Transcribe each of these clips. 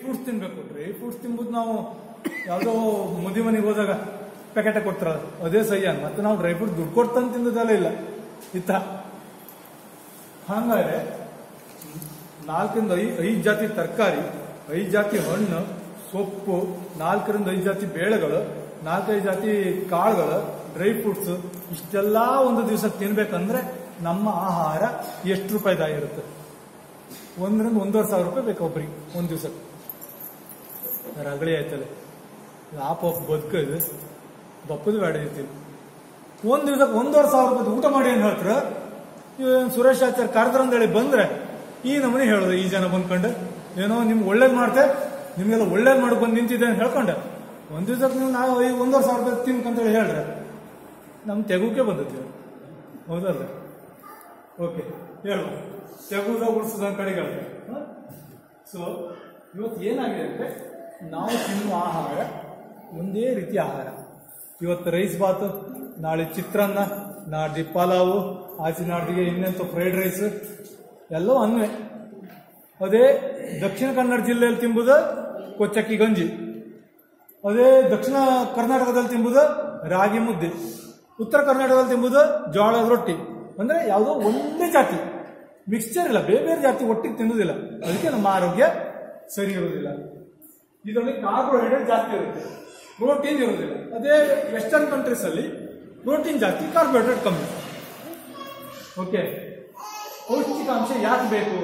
Fruits ತಿನ್ಬೇಕು dry fruits ತಿಂಬುದು ನಾವು ಯಾವುದೋ ಮುದಿ ಮನೆಗೆ ಹೋದಾಗ ಪ್ಯಾಕೆಟ್ ಕೊಡ್ತಾರಲ್ಲ ಅದೇ ಸಹ್ಯ ಮತ್ತೆ ನಾವು ಡ್ರೈ ಫ್ರೂಟ್ ದುಡ್ಡು ಕೊಡ್ತಂತ ತಿಂದದಲ್ಲ ಇಲ್ಲ ಇತ್ತ ಹಂಗಾದ್ರೆ ನಾಲ್ಕರಿಂದ ಐ ಐದು ಜಾತಿ ತರಕಾರಿ ಐದು ಜಾತಿ ಹಣ್ಣು ಸೊಪ್ಪು ನಾಲ್ಕರಿಂದ ಐದು ಜಾತಿ ಬೇಳೆಗಳು ನಾಲ್ಕೈದು ಜಾತಿ ಕಾಳುಗಳು ಡ್ರೈ ಫ್ರೂಟ್ಸ್ ಇಷ್ಟೆಲ್ಲ ಒಂದು ದಿವಸ ತಿನ್ಬೇಕಂದ್ರೆ ನಮ್ಮ ಆಹಾರ ಎಷ್ಟು ರೂಪಾಯಿದಾಗಿರುತ್ತೆ ಒಂದರಿಂದ ಒಂದೂವರೆ ಸಾವಿರ ರೂಪಾಯಿ ಬೇಕು ಒಬ್ರಿಗೆ ಒಂದು ದಿವಸಕ್ಕೆ ರಗಳಿ ಆಯ್ತಲ್ಲ ಆಪ ಬದುಕ ಇದು ಬಪ್ಪದು ಬೇಡ ಇರ್ತೀವಿ ಒಂದ್ ದಿವಸಕ್ಕೆ ಒಂದೂವರೆ ಸಾವಿರ ರೂಪಾಯಿ ಊಟ ಮಾಡಿ ಅಂತ ಹೇಳ್ತಾರ ಇವ್ ಸುರೇಶ್ ಆಚಾರ್ಯ ಕರೆದ್ರಂದೇಳಿ ಬಂದ್ರೆ ಈ ನಮೂನೆ ಹೇಳೋದು ಈ ಜನ ಬಂದ್ಕೊಂಡು ಏನೋ ನಿಮ್ಗೆ ಒಳ್ಳೇದ್ ಮಾಡ್ತೆ ನಿಮ್ಗೆಲ್ಲ ಒಳ್ಳೇದ್ ಮಾಡಿ ಬಂದು ನಿಂತಿದೆ ಅಂತ ಹೇಳ್ಕೊಂಡೆ ಒಂದ್ ದಿವಸಕ್ಕೆ ನೀವು ನಾವು ಈ ಒಂದೂವರೆ ಸಾವಿರ ರೂಪಾಯಿ ತಿನ್ಕಂತೇಳಿ ಹೇಳ್ರೆ ನಮ್ ತೆಗುಕೆ ಬಂದದ್ದು ಹೌದಲ್ಲ ಓಕೆ ಹೇಳುವ ತೆಗುದ ಉಳಿಸೋದ ಕಡೆಗೆ ಸೊ ಇವತ್ತು ಏನಾಗಿದೆ ಅಂದ್ರೆ ನಾವು ತಿನ್ನುವ ಆಹಾರ ಒಂದೇ ರೀತಿಯ ಆಹಾರ ಇವತ್ತು ರೈಸ್ ಬಾತು ನಾಳೆ ಚಿತ್ರಾನ್ನ ನಾಡ್ದು ಪಲಾವು ಆಚೆ ನಾಡ್ದಿಗೆ ಇನ್ನೆಂತ ಫ್ರೈಡ್ ರೈಸ್ ಎಲ್ಲವೂ ಅನ್ವೇ ಅದೇ ದಕ್ಷಿಣ ಕನ್ನಡ ಜಿಲ್ಲೆಯಲ್ಲಿ ತಿಂಬುದು ಕೊಚ್ಚಕ್ಕಿ ಗಂಜಿ ಅದೇ ದಕ್ಷಿಣ ಕರ್ನಾಟಕದಲ್ಲಿ ತಿಂಬುದು ರಾಗಿ ಮುದ್ದೆ ಉತ್ತರ ಕರ್ನಾಟಕದಲ್ಲಿ ತಿಂಬುದು ಜೋಳದ ರೊಟ್ಟಿ ಅಂದ್ರೆ ಯಾವುದೋ ಒಂದೇ ಜಾತಿ ಮಿಕ್ಸ್ಚರ್ ಇಲ್ಲ ಬೇರೆ ಬೇರೆ ಜಾತಿ ಒಟ್ಟಿಗೆ ತಿನ್ನುವುದಿಲ್ಲ ಅದಕ್ಕೆ ನಮ್ಮ ಆರೋಗ್ಯ ಸರಿ ಇರುವುದಿಲ್ಲ ಇದರಲ್ಲಿ ಕಾರ್ಬೋಹೈಡ್ರೇಟ್ ಜಾಸ್ತಿ ಇರುತ್ತೆ ಪ್ರೋಟೀನ್ ಇರುವುದಿಲ್ಲ ಅದೇ ವೆಸ್ಟರ್ನ್ ಕಂಟ್ರೀಸ್ ಅಲ್ಲಿ ಪ್ರೋಟೀನ್ ಜಾಸ್ತಿ ಕಾರ್ಬೋಹೈಡ್ರೇಟ್ ಕಮ್ಮಿ ಓಕೆ ಪೌಷ್ಟಿಕಾಂಶ ಯಾಕೆ ಬೇಕು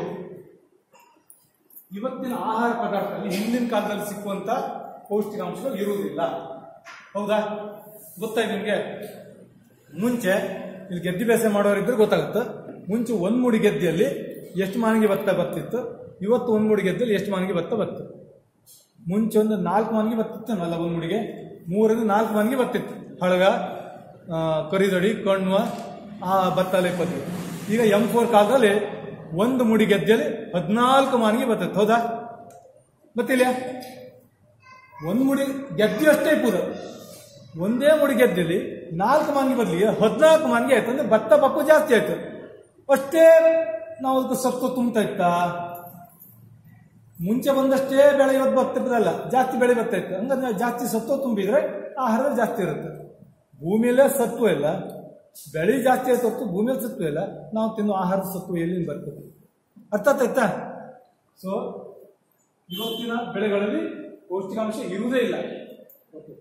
ಇವತ್ತಿನ ಆಹಾರ ಪದಾರ್ಥದಲ್ಲಿ ಹಿಂದಿನ ಕಾಲದಲ್ಲಿ ಸಿಕ್ಕುವಂತ ಪೌಷ್ಟಿಕಾಂಶಗಳು ಇರುವುದಿಲ್ಲ ಹೌದಾ ಗೊತ್ತಾಯ್ತು ನಿಮ್ಗೆ ಮುಂಚೆ ಇಲ್ಲಿ ಗೆದ್ದಿ ಬೇಸೆ ಮಾಡೋರಿದ್ರೆ ಗೊತ್ತಾಗುತ್ತೆ ಮುಂಚೆ ಒಂದ್ ಮುಡಿ ಗೆದ್ದಿಯಲ್ಲಿ ಎಷ್ಟು ಮಾನಿಗೆ ಭತ್ತ ಬತ್ತಿತ್ತು ಇವತ್ತು ಒಂದ್ ಮುಡಿ ಗೆದ್ದಿಯಲ್ಲಿ ಎಷ್ಟು ಮಾನಿಗೆ ಭತ್ತ ಬತ್ತು ಮುಂಚೆ ಒಂದು ನಾಲ್ಕು ಮಾನಿಗೆ ಬತ್ತಿತ್ತನಲ್ಲ ಒಂದ್ ಮುಡಿಗೆ ಮೂರರಿಂದ ನಾಲ್ಕು ಮಾನಿಗೆ ಬತ್ತಿತ್ತು ಹಳಗ ಆ, ಕರಿದಡಿ ಕಣ್ಣುವ ಆ ಭತ್ತ ಲೆಪ್ಪತ್ತು ಈಗ ಎಂ ಫೋರ್ ಕಾಲದಲ್ಲಿ ಒಂದು ಮುಡಿ ಗೆದ್ದಿಯಲ್ಲಿ ಹದಿನಾಲ್ಕು ಮಾನಿಗೆ ಬತ್ತಿತ್ತು ಹೌದಾ ಗೊತ್ತಿಲ್ಲ ಒಂದ್ ಮುಡಿ ಗೆದ್ದಿ ಅಷ್ಟೇ ಪೂರ ಒಂದೇ ಮುಡಿ ಗೆದ್ದಲ್ಲಿ ನಾಲ್ಕು ಮಾನ್ಗೆ ಬದಲಿಗೆ ಹದಿನಾಲ್ಕು ಮಾನ್ಗೆ ಆಯ್ತು ಅಂದ್ರೆ ಭತ್ತ ಪಪ್ಪು ಜಾಸ್ತಿ ಆಯ್ತು ಅಷ್ಟೇ ನಾವು ಅದಕ್ಕೆ ಸತ್ತು ತುಂಬ್ತಾ ಇತ್ತಾ ಮುಂಚೆ ಬಂದಷ್ಟೇ ಬೆಳೆ ಇವತ್ತು ಬರ್ತಿರ್ತದಲ್ಲ ಜಾಸ್ತಿ ಬೆಳೆ ಬರ್ತಾ ಇತ್ತು ಹಂಗಂದ್ರೆ ಜಾಸ್ತಿ ಸತ್ವ ತುಂಬಿದ್ರೆ ಆಹಾರ ಜಾಸ್ತಿ ಇರುತ್ತೆ ಭೂಮಿಯಲ್ಲೇ ಸತ್ವ ಇಲ್ಲ ಬೆಳೆ ಜಾಸ್ತಿ ಆಯ್ತು ಹೊತ್ತು ಭೂಮಿಯಲ್ಲಿ ಸತ್ವ ಇಲ್ಲ ನಾವು ತಿನ್ನೋ ಆಹಾರದ ಸತ್ವ ಎಲ್ಲಿಂದ ಬರ್ತದೆ ಅರ್ಥ ಆಯ್ತಾ ಸೊ ಇವತ್ತಿನ ಬೆಳೆಗಳಲ್ಲಿ ಪೌಷ್ಟಿಕಾಂಶ ಇರುವುದೇ ಇಲ್ಲ ಓಕೆ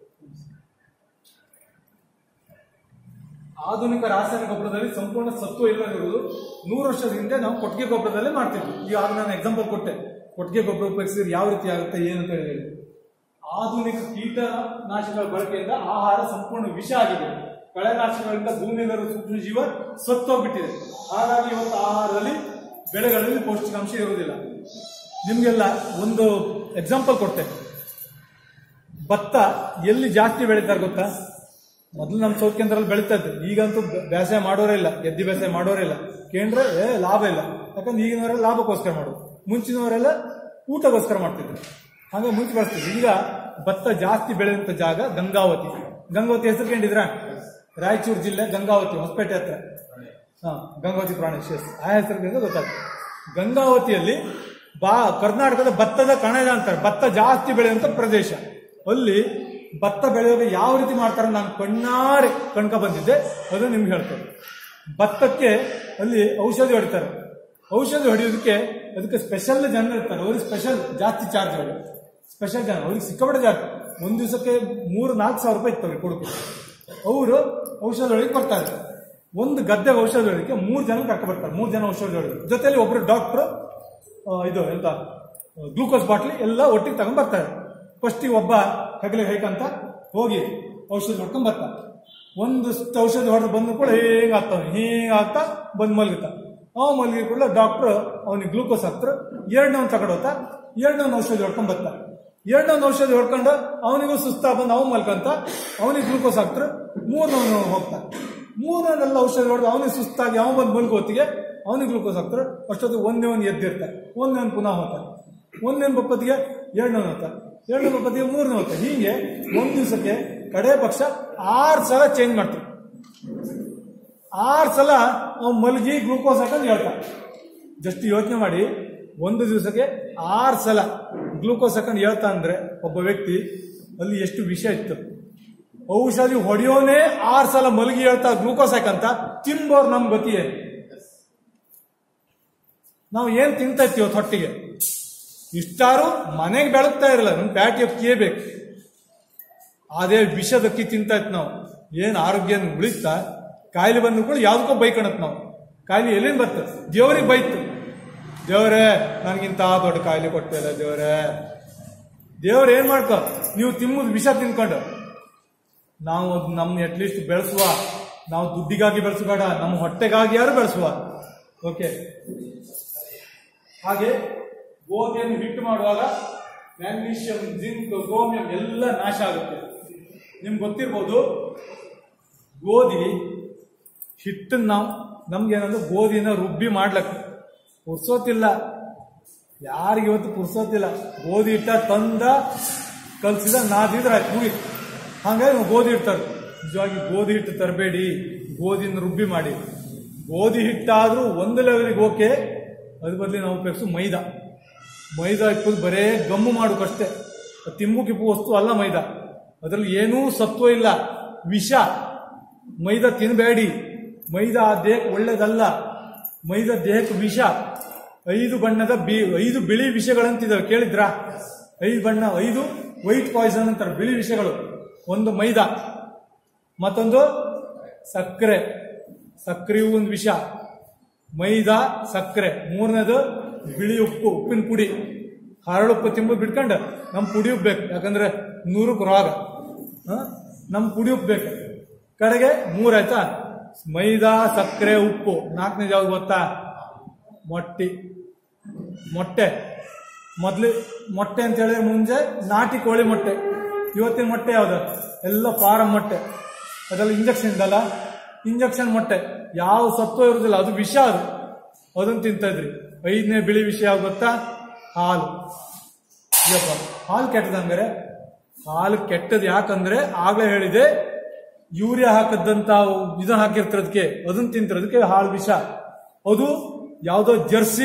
ಆಧುನಿಕ ರಾಸಾಯನಿಕ ಗೊಬ್ಬರದಲ್ಲಿ ಸಂಪೂರ್ಣ ಸತ್ವ ಇಲ್ಲದಿರುವುದು ನೂರು ವರ್ಷದ ಹಿಂದೆ ನಾವು ಕೊಟ್ಟಿಗೆ ಗೊಬ್ಬರದಲ್ಲೇ ಮಾಡ್ತಿದ್ವಿ ಇವಾಗ ನಾನು ಎಕ್ಸಾಂಪಲ್ ಕೊಟ್ಟೆ ಕೊಟ್ಟಿಗೆ ಗೊಬ್ಬರ ಉಪಯೋಗಿಸಿದ್ರೆ ಯಾವ ರೀತಿ ಆಗುತ್ತೆ ಏನು ಅಂತ ಹೇಳಿ ಆಧುನಿಕ ಕೀಟನಾಶಕಗಳ ಬಳಕೆಯಿಂದ ಆಹಾರ ಸಂಪೂರ್ಣ ವಿಷ ಆಗಿದೆ ಕಳೆನಾಶಕಗಳಿಂದ ಭೂಮಿಯಲ್ಲಿರುವ ಸೂಕ್ಷ್ಮ ಜೀವ ಸತ್ತೋಗ್ಬಿಟ್ಟಿದೆ ಹಾಗಾಗಿ ಇವತ್ತು ಆಹಾರದಲ್ಲಿ ಬೆಳೆಗಳಲ್ಲಿ ಪೌಷ್ಟಿಕಾಂಶ ಇರುವುದಿಲ್ಲ ನಿಮ್ಗೆಲ್ಲ ಒಂದು ಎಕ್ಸಾಂಪಲ್ ಕೊಡ್ತೆ ಭತ್ತ ಎಲ್ಲಿ ಜಾಸ್ತಿ ಬೆಳೀತಾರೆ ಗೊತ್ತಾ ಮೊದಲು ನಮ್ಮ ಸೌತ್ ಕೇಂದ್ರದಲ್ಲಿ ಬೆಳೀತಾ ಇದ್ರು ಈಗಂತೂ ಬೆ- ಬೇಸಾಯ ಮಾಡೋರೇ ಇಲ್ಲ ಎದ್ದಿ ಬೇಸಾಯ ಮಾಡೋರೇ ಇಲ್ಲ ಕೇಂದ್ರ ಏ ಲಾಭ ಇಲ್ಲ ಯಾಕಂದ್ರೆ ಈಗಿನವರೆಲ್ಲ ಲಾಭಕ್ಕೋಸ್ಕರ ಮಾಡೋದು ಮುಂಚಿನವರೆಲ್ಲ ಊಟಕ್ಕೋಸ್ಕರ ಮಾಡ್ತಿದ್ರು ಹಾಗೆ ಮುಂಚೆ ಬೆಳೆಸ್ತಿದ್ರು ಈಗ ಭತ್ತ ಜಾಸ್ತಿ ಬೆಳೆಯುವಂತ ಜಾಗ ಗಂಗಾವತಿ ಗಂಗಾವತಿ ಹೆಸರು ಕೇಳಿದ್ರ ರಾಯಚೂರು ಜಿಲ್ಲೆ ಗಂಗಾವತಿ ಹೊಸಪೇಟೆ ಹತ್ರ ಹಾ ಗಂಗಾವತಿ ಪ್ರಾಣೇಶ್ ಆ ಹೆಸರಿನಿಂದ ಗೊತ್ತಾಗ್ತದೆ ಗಂಗಾವತಿಯಲ್ಲಿ ಬಾ ಕರ್ನಾಟಕದ ಭತ್ತದ ಕಣಜ ಅಂತಾರೆ ಭತ್ತ ಜಾಸ್ತಿ ಬೆಳೆಯುವಂತ ಪ್ರದೇಶ ಅಲ್ಲಿ ಭತ್ತ ಬೆಳೆಯುವಾಗ ಯಾವ ರೀತಿ ಮಾಡ್ತಾರೆ ನಾನು ಕಣ್ಣಾರೆ ಕಣ್ಕ ಬಂದಿದ್ದೆ ಅದು ನಿಮ್ಗೆ ಹೇಳ್ತೇನೆ ಭತ್ತಕ್ಕೆ ಅಲ್ಲಿ ಔಷಧಿ ಹೊಡಿತಾರೆ ಔಷಧಿ ಹೊಡೆಯೋದಕ್ಕೆ ಅದಕ್ಕೆ ಸ್ಪೆಷಲ್ ಜನ ಇರ್ತಾರೆ ಅವ್ರಿಗೆ ಸ್ಪೆಷಲ್ ಜಾಸ್ತಿ ಚಾರ್ಜ್ ಅವರು ಸ್ಪೆಷಲ್ ಜನ ಅವ್ರಿಗೆ ಸಿಕ್ಕಾಪಟ್ಟೆ ಜಾಸ್ತಿ ಒಂದ್ ದಿವಸಕ್ಕೆ ಮೂರು ನಾಲ್ಕು ಸಾವಿರ ರೂಪಾಯಿ ಇರ್ತವೆ ಕೊಡುಕು ಅವರು ಔಷಧ ಹೊಡಿಗೆ ಬರ್ತಾರೆ ಒಂದು ಗದ್ದೆಗೆ ಔಷಧ ಹೊಡಿಕ್ಕೆ ಮೂರು ಜನ ಕರ್ಕೊ ಬರ್ತಾರೆ ಮೂರು ಜನ ಔಷಧ ಹೊಡಿದ್ರು ಜೊತೆಲಿ ಒಬ್ರು ಡಾಕ್ಟರ್ ಇದು ಎಂತ ಗ್ಲೂಕೋಸ್ ಬಾಟ್ಲಿ ಎಲ್ಲ ಒಟ್ಟಿಗೆ ತಗೊಂಡ್ ಬರ್ತಾರೆ ಫಸ್ಟಿಗೆ ಒಬ್ಬ ಹೆಗಲಿಗೆ ಹೈಕಂತ ಹೋಗಿ ಔಷಧ ಹೊಡ್ಕೊಂಡ್ ಬರ್ತಾನೆ ಒಂದಷ್ಟು ಔಷಧಿ ಹೊಡೆದು ಬಂದ ಕೂಡ ಹಿಂಗ ಆಗ್ತಾನೆ ಹಿಂಗ ಆಗ್ತಾ ಬಂದ್ ಮಲಗುತ್ತ ಅವ ಮಲಗಿ ಕೂಡ ಡಾಕ್ಟರ್ ಅವನಿಗೆ ಗ್ಲೂಕೋಸ್ ಹಾಕ್ತಾರೆ ಎರಡನೇ ಒಂದು ತಗೊಂಡು ಹೋಗ್ತಾ ಎರಡನೇ ಒಂದು ಔಷಧಿ ಹೊಡ್ಕೊಂಡ್ ಬರ್ತಾ ಎರಡನೇ ಒಂದು ಔಷಧಿ ಹೊಡ್ಕೊಂಡು ಅವನಿಗೂ ಸುಸ್ತಾ ಬಂದು ಅವ್ನು ಮಲ್ಕಂತ ಅವನಿಗೆ ಗ್ಲೂಕೋಸ್ ಹಾಕ್ತಾರೆ ಮೂರನವನು ಹೋಗ್ತಾ ಮೂರನೆಲ್ಲ ಔಷಧಿ ಹೊಡೆದು ಅವನಿಗೆ ಸುಸ್ತಾಗಿ ಅವನು ಬಂದು ಮಲ್ಗೋ ಹೊತ್ತಿಗೆ ಅವನಿಗೆ ಗ್ಲೂಕೋಸ್ ಹಾಕ್ತಾರೆ ಅಷ್ಟೊತ್ತಿಗೆ ಒಂದೇ ಒಂದು ಎದ್ದಿರ್ತಾರೆ ಒಂದೇ ಒಂದು ಪುನಃ ಹೋಗ್ತಾರೆ ಒಂದೇ ಬಪ್ಪತ್ತಿಗೆ ಎರಡನೇ ಹೋಗ್ತಾರೆ ಎರಡನೇ ಬಪ್ಪತ್ತಿಗೆ ಮೂರನೇ ಹೋಗ್ತಾರೆ ಹೀಗೆ ಒಂದ್ ದಿವಸಕ್ಕೆ ಕಡೆ ಪಕ್ಷ ಆರು ಸಲ ಚೇಂಜ್ ಮಾಡ್ತಾರೆ ಆರು ಸಲ ಅವ್ನು ಮಲಗಿ ಗ್ಲೂಕೋಸ್ ಹಾಕೊಂಡು ಹೇಳ್ತಾನೆ ಜಸ್ಟ್ ಯೋಚನೆ ಮಾಡಿ ಒಂದು ದಿವಸಕ್ಕೆ ಆರು ಸಲ ಗ್ಲೂಕೋಸ್ ಹಾಕೊಂಡು ಹೇಳ್ತಾ ಅಂದ್ರೆ ಒಬ್ಬ ವ್ಯಕ್ತಿ ಅಲ್ಲಿ ಎಷ್ಟು ವಿಷ ಇತ್ತು ಔಷಧಿ ಹೊಡೆಯೋನೇ ಆರು ಸಲ ಮಲಗಿ ಹೇಳ್ತಾ ಗ್ಲೂಕೋಸ್ ಹಾಕಂತ ತಿಂಬೋರ್ ನಮ್ ಗತಿ ಏನು ನಾವು ಏನ್ ತಿಂತಾ ಇರ್ತೀವಿ ಹೊಟ್ಟಿಗೆ ಇಷ್ಟಾರು ಮನೆಗೆ ಬೆಳಗ್ತಾ ಇರಲ್ಲ ನಮ್ ಪ್ಯಾಟಿ ಅಕ್ಕಿಯೇ ಬೇಕು ಅದೇ ವಿಷದ ಅಕ್ಕಿ ತಿಂತಾ ಇತ್ತು ನಾವು ಏನ್ ಆರೋಗ್ಯ ಉಳಿತಾ ಕಾಯಿಲೆ ಬಂದ್ರು ಕೂಡ ಯಾವ್ದಕ್ಕೋ ಬೈಕಣತ್ ನಾವು ಕಾಯಿಲೆ ಎಲ್ಲಿಂದ ಬರ್ತದೆ ದೇವ್ರಿಗೆ ಬೈತು ದೇವ್ರೇ ನನಗಿಂತ ದೊಡ್ಡ ಕಾಯಿಲೆ ಕೊಟ್ಟಿಲ್ಲ ದೇವ್ರೇ ದೇವ್ರ ಏನ್ ಮಾಡ್ಕೊ ನೀವು ತಿಮ್ಮುದು ವಿಷ ತಿನ್ಕೊಂಡು ನಾವು ಅದ್ ನಮ್ ಅಟ್ಲೀಸ್ಟ್ ಬೆಳೆಸುವ ನಾವು ದುಡ್ಡಿಗಾಗಿ ಬೆಳೆಸಬೇಡ ನಮ್ಮ ಹೊಟ್ಟೆಗಾಗಿ ಯಾರು ಬೆಳೆಸುವ ಓಕೆ ಹಾಗೆ ಗೋಧಿಯನ್ನು ಹಿಟ್ಟು ಮಾಡುವಾಗ ಮ್ಯಾಗ್ನೀಷಿಯಂ ಜಿಂಕ್ ಕ್ರೋಮಿಯಂ ಎಲ್ಲ ನಾಶ ಆಗುತ್ತೆ ನಿಮ್ಗೆ ಗೊತ್ತಿರ್ಬೋದು ಗೋಧಿ ಹಿಟ್ಟನ್ನ ನಾವು ನಮ್ಗೇನಂದ್ರೆ ಗೋಧಿನ ರುಬ್ಬಿ ಮಾಡ್ಲಕ್ಕೆ ಪುರ್ಸೋತಿಲ್ಲ ಯಾರಿಗೆ ಇವತ್ತು ಪುರ್ಸೋತಿಲ್ಲ ಗೋಧಿ ಹಿಟ್ಟ ತಂದ ಕಲ್ಸಿದ ನಾದಿದ್ರೆ ಆಯ್ತು ಮುಗೀತು ಹಾಗಾಗಿ ನಾವು ಗೋಧಿ ಹಿಟ್ಟು ತರ್ತೀವಿ ನಿಜವಾಗಿ ಗೋಧಿ ಹಿಟ್ಟು ತರಬೇಡಿ ಗೋಧಿನ ರುಬ್ಬಿ ಮಾಡಿ ಗೋಧಿ ಹಿಟ್ಟಾದ್ರೂ ಒಂದು ಲೆವೆಲ್ಗೆ ಓಕೆ ಅದ್ರ ಬದಲಿ ನಾವು ಉಪಯೋಗಿಸು ಮೈದಾ ಮೈದಾ ಇಪ್ಪದು ಬರೇ ಗಮ್ಮು ಮಾಡೋಕಷ್ಟೇ ಅದು ತಿಂಬು ಕಿಪ್ಪು ವಸ್ತು ಅಲ್ಲ ಮೈದಾ ಅದರಲ್ಲಿ ಏನೂ ಸತ್ವ ಇಲ್ಲ ವಿಷ ಮೈದಾ ತಿನ್ನಬೇಡಿ ಮೈದಾ ದೇಹಕ್ಕೆ ಒಳ್ಳೇದಲ್ಲ ಮೈದಾ ದೇಹಕ್ಕೆ ವಿಷ ಐದು ಬಣ್ಣದ ಬಿ ಐದು ಬಿಳಿ ವಿಷಗಳಂತಿದಾವೆ ಕೇಳಿದ್ರಾ ಐದು ಬಣ್ಣ ಐದು ವೈಟ್ ಪಾಯ್ಸನ್ ಅಂತಾರೆ ಬಿಳಿ ವಿಷಗಳು ಒಂದು ಮೈದಾ ಮತ್ತೊಂದು ಸಕ್ಕರೆ ಸಕ್ಕರೆಯು ಒಂದು ವಿಷ ಮೈದಾ ಸಕ್ಕರೆ ಮೂರನೇದು ಬಿಳಿ ಉಪ್ಪು ಉಪ್ಪಿನ ಪುಡಿ ಹರಳುಪ್ಪು ತಿಂಬು ಬಿಟ್ಕೊಂಡು ನಮ್ಮ ಪುಡಿ ಉಪ್ಪು ಬೇಕು ಯಾಕಂದ್ರೆ ನೂರಕ್ಕೆ ರೋಗ ಹ? ನಮ್ಮ ಪುಡಿ ಉಪ್ಪು ಬೇಕು ಕಡೆಗೆ ಮೂರಾಯ್ತಾ ಮೈದಾ ಸಕ್ಕರೆ ಉಪ್ಪು ನಾಲ್ಕನೇ ಯಾವ್ದು ಗೊತ್ತಾ ಮೊಟ್ಟಿ ಮೊಟ್ಟೆ ಮೊದ್ಲು ಮೊಟ್ಟೆ ಅಂತ ಹೇಳಿದ್ರೆ ಮುಂಚೆ ನಾಟಿ ಕೋಳಿ ಮೊಟ್ಟೆ ಇವತ್ತಿನ ಮೊಟ್ಟೆ ಯಾವ್ದು ಎಲ್ಲ ಫಾರಂ ಮೊಟ್ಟೆ ಅದೆಲ್ಲ ಇಂಜೆಕ್ಷನ್ ಇದಲ್ಲ ಇಂಜೆಕ್ಷನ್ ಮೊಟ್ಟೆ ಯಾವ ಸತ್ವ ಇರುವುದಿಲ್ಲ ಅದು ವಿಷ ಅದು ಅದನ್ನ ತಿಂತಾ ಇದ್ರಿ ಐದನೇ ಬಿಳಿ ವಿಷ ಯಾವ್ದು ಗೊತ್ತಾ ಹಾಲು ಯಪ್ಪ ಹಾಲು ಕೆಟ್ಟದಂದ್ರೆ ಹಾಲು ಕೆಟ್ಟದ್ ಯಾಕಂದ್ರೆ ಆಗ್ಲೇ ಹೇಳಿದೆ ಯೂರಿಯಾ ಹಾಕದಂತ ಇದನ್ನ ಹಾಕಿರ್ತಿರೋದಕ್ಕೆ ಅದನ್ನ ತಿಂತಿರೋದಕ್ಕೆ ಹಾಲು ವಿಷ ಅದು ಯಾವುದೋ ಜರ್ಸಿ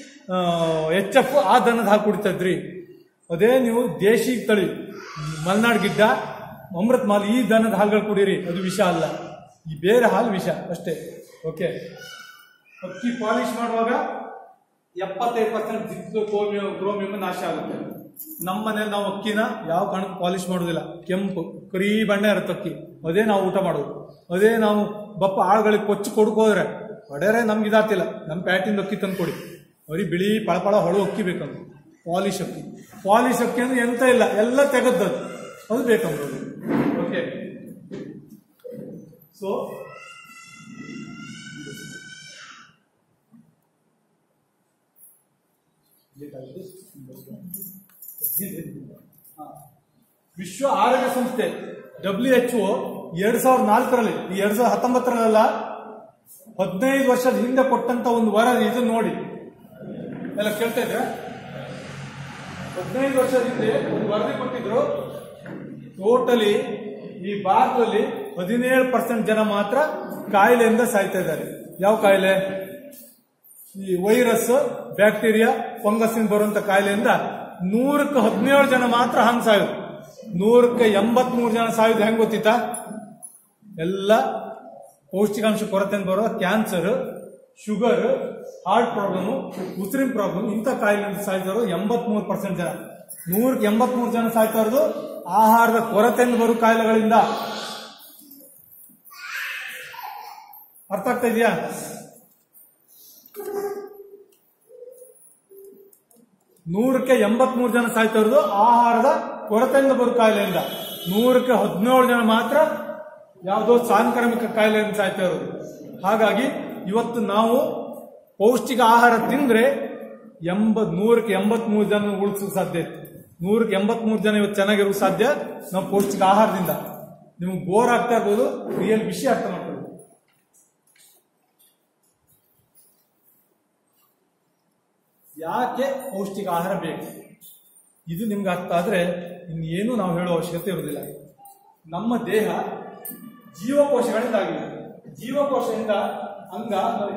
ಎಚ್ ಎಫ್ ಆ ದನದ ಹಾಕಿ ಕುಡಿತಾ ಇದ್ರಿ ಅದೇ ನೀವು ದೇಶಿ ತಳಿ ಮಲ್ನಾಡ್ ಗಿಡ್ಡ ಅಮೃತ್ ಮಾಲ್ ಈ ದನದ ಹಾಲುಗಳು ಕುಡೀರಿ ಅದು ವಿಷ ಅಲ್ಲ ಈ ಬೇರೆ ಹಾಲು ವಿಷ ಅಷ್ಟೇ ಓಕೆ ಅಕ್ಕಿ ಪಾಲಿಶ್ ಮಾಡುವಾಗ ಎಪ್ಪತ್ತೈದು ಪರ್ಸೆಂಟ್ ಜಿದ್ದು ಕ್ರೋಮಿಯಂ ಕ್ರೋಮಿಯಂ ನಾಶ ಆಗುತ್ತೆ ನಮ್ಮ ಮನೇಲಿ ನಾವು ಅಕ್ಕಿನ ಯಾವ ಕಾರಣಕ್ಕೂ ಪಾಲಿಶ್ ಮಾಡೋದಿಲ್ಲ ಕೆಂಪು ಕರಿ ಬಣ್ಣ ಇರುತ್ತೆ ಅಕ್ಕಿ ಅದೇ ನಾವು ಊಟ ಮಾಡೋದು ಅದೇ ನಾವು ಬಪ್ಪ ಆಳುಗಳಿಗೆ ಕೊಚ್ಚಿ ಕೊಡ್ಕೋದ್ರೆ ಹೊಡೆರೆ ನಮ್ಗೆ ಇದಾತಿಲ್ಲ ನಮ್ಮ ಪ್ಯಾಟಿಂದ ಅಕ್ಕಿ ತಂದು ಕೊಡಿ ಬರೀ ಬಿಳಿ ಪಳಪಳ ಹೊಳು ಅಕ್ಕಿ ಬೇಕಂದ್ರೆ ಪಾಲಿಶ್ ಅಕ್ಕಿ ಪಾಲಿಶ್ ಅಕ್ಕಿ ಅಂದ್ರೆ ಎಂತ ಇಲ್ಲ ಎಲ್ಲ ತೆಗೆದದ್ದು ಅದು ಬೇಕಂದ್ರೆ ಓಕೆ ಸೊ ವಿಶ್ವ ಆರೋಗ್ಯ ಸಂಸ್ಥೆ ಡಬ್ಲ್ಯೂ ಎಚ್ ಒ ಎರಡ್ ಸಾವಿರದ ನಾಲ್ಕರಲ್ಲಿ ಈ ಎರಡ್ ಸಾವಿರದ ಹತ್ತೊಂಬತ್ತರಲ್ಲ ಹದಿನೈದು ವರ್ಷದ ಹಿಂದೆ ಕೊಟ್ಟಂತ ಒಂದು ವರದಿ ಇದು ನೋಡಿ ಎಲ್ಲ ಕೇಳ್ತಾ ಇದ್ರೆ ಹದಿನೈದು ವರ್ಷದ ಹಿಂದೆ ಒಂದು ವರದಿ ಕೊಟ್ಟಿದ್ರು ಟೋಟಲಿ ಈ ಭಾರತದಲ್ಲಿ ಹದಿನೇಳು ಪರ್ಸೆಂಟ್ ಜನ ಮಾತ್ರ ಕಾಯಿಲೆಯಿಂದ ಸಾಯ್ತಾ ಇದ್ದಾರೆ ಯಾವ ಕಾಯಿಲೆ ಈ ವೈರಸ್ ಬ್ಯಾಕ್ಟೀರಿಯಾ ಫಂಗಸ್ ಬರುವಂತ ಕಾಯಿಲೆಯಿಂದ ನೂರಕ್ಕೆ ಹದಿನೇಳು ಜನ ಮಾತ್ರ ಹಂಗ್ ಸಾಯೋದು ನೂರಕ್ಕೆ ಎಂಬತ್ಮೂರು ಜನ ಸಾಯೋದು ಹೆಂಗ್ ಗೊತ್ತಿತ್ತಾ ಎಲ್ಲ ಪೌಷ್ಟಿಕಾಂಶ ಕೊರತೆ ಬರೋ ಕ್ಯಾನ್ಸರ್ ಶುಗರ್ ಹಾರ್ಟ್ ಪ್ರಾಬ್ಲಮ್ ಉಸಿರಿನ ಪ್ರಾಬ್ಲಮ್ ಇಂಥ ಕಾಯಿಲೆಯಿಂದ ಸಾಯ್ತಾರೋ ಎಂಬತ್ಮೂರು ಪರ್ಸೆಂಟ್ ಜನ ನೂರಕ್ಕೆ ಎಂಬತ್ಮೂರು ಜನ ಸಾಯ್ತಾ ಇರೋದು ಆಹಾರದ ಕೊರತೆಯಿಂದ ಬರೋ ಕಾಯಿಲೆಗಳಿಂದ ಅರ್ಥ ಆಗ್ತಾ ಇದೆಯಾ ನೂರಕ್ಕೆ ಎಂಬತ್ಮೂರು ಜನ ಸಾಯ್ತಾ ಇರೋದು ಆಹಾರದ ಕೊರತೆಯಿಂದ ಬರೋ ಕಾಯಿಲೆಯಿಂದ ನೂರಕ್ಕೆ ಹದಿನೇಳು ಜನ ಮಾತ್ರ ಯಾವುದೋ ಸಾಂಕ್ರಾಮಿಕ ಕಾಯಿಲೆಯಿಂದ ಸಾಯ್ತಾ ಇರೋದು ಹಾಗಾಗಿ ಇವತ್ತು ನಾವು ಪೌಷ್ಟಿಕ ಆಹಾರ ತಿಂದ್ರೆ ಎಂಬತ್ ನೂರಕ್ಕೆ ಎಂಬತ್ಮೂರು ಜನ ಉಳಿಸೋಕೆ ಸಾಧ್ಯ ಇತ್ತು ನೂರಕ್ಕೆ ಎಂಬತ್ಮೂರು ಜನ ಇವತ್ತು ಚೆನ್ನಾಗಿರೋಕೆ ಸಾಧ್ಯ ನಾವು ಪೌಷ್ಟಿಕ ಆಹಾರದಿಂದ ನಿಮ್ಗೆ ಬೋರ್ ಆಗ್ತಾ ಇರ್ಬೋದು ರಿಯಲ್ ವಿಷಯ ಅರ್ಥ ಮಾಡ್ಕೊಳ್ಳಿ ಯಾಕೆ ಪೌಷ್ಟಿಕ ಆಹಾರ ಬೇಕು ಇದು ನಿಮ್ಗೆ ಅರ್ಥ ಆದ್ರೆ ಇನ್ನೇನು ನಾವು ಹೇಳುವ ಅವಶ್ಯಕತೆ ಇರುವುದಿಲ್ಲ ನಮ್ಮ ದೇಹ ಜೀವಕೋಶಗಳಿಂದ ಆಗಿದೆ ಜೀವಕೋಶದಿಂದ ಅಂಗ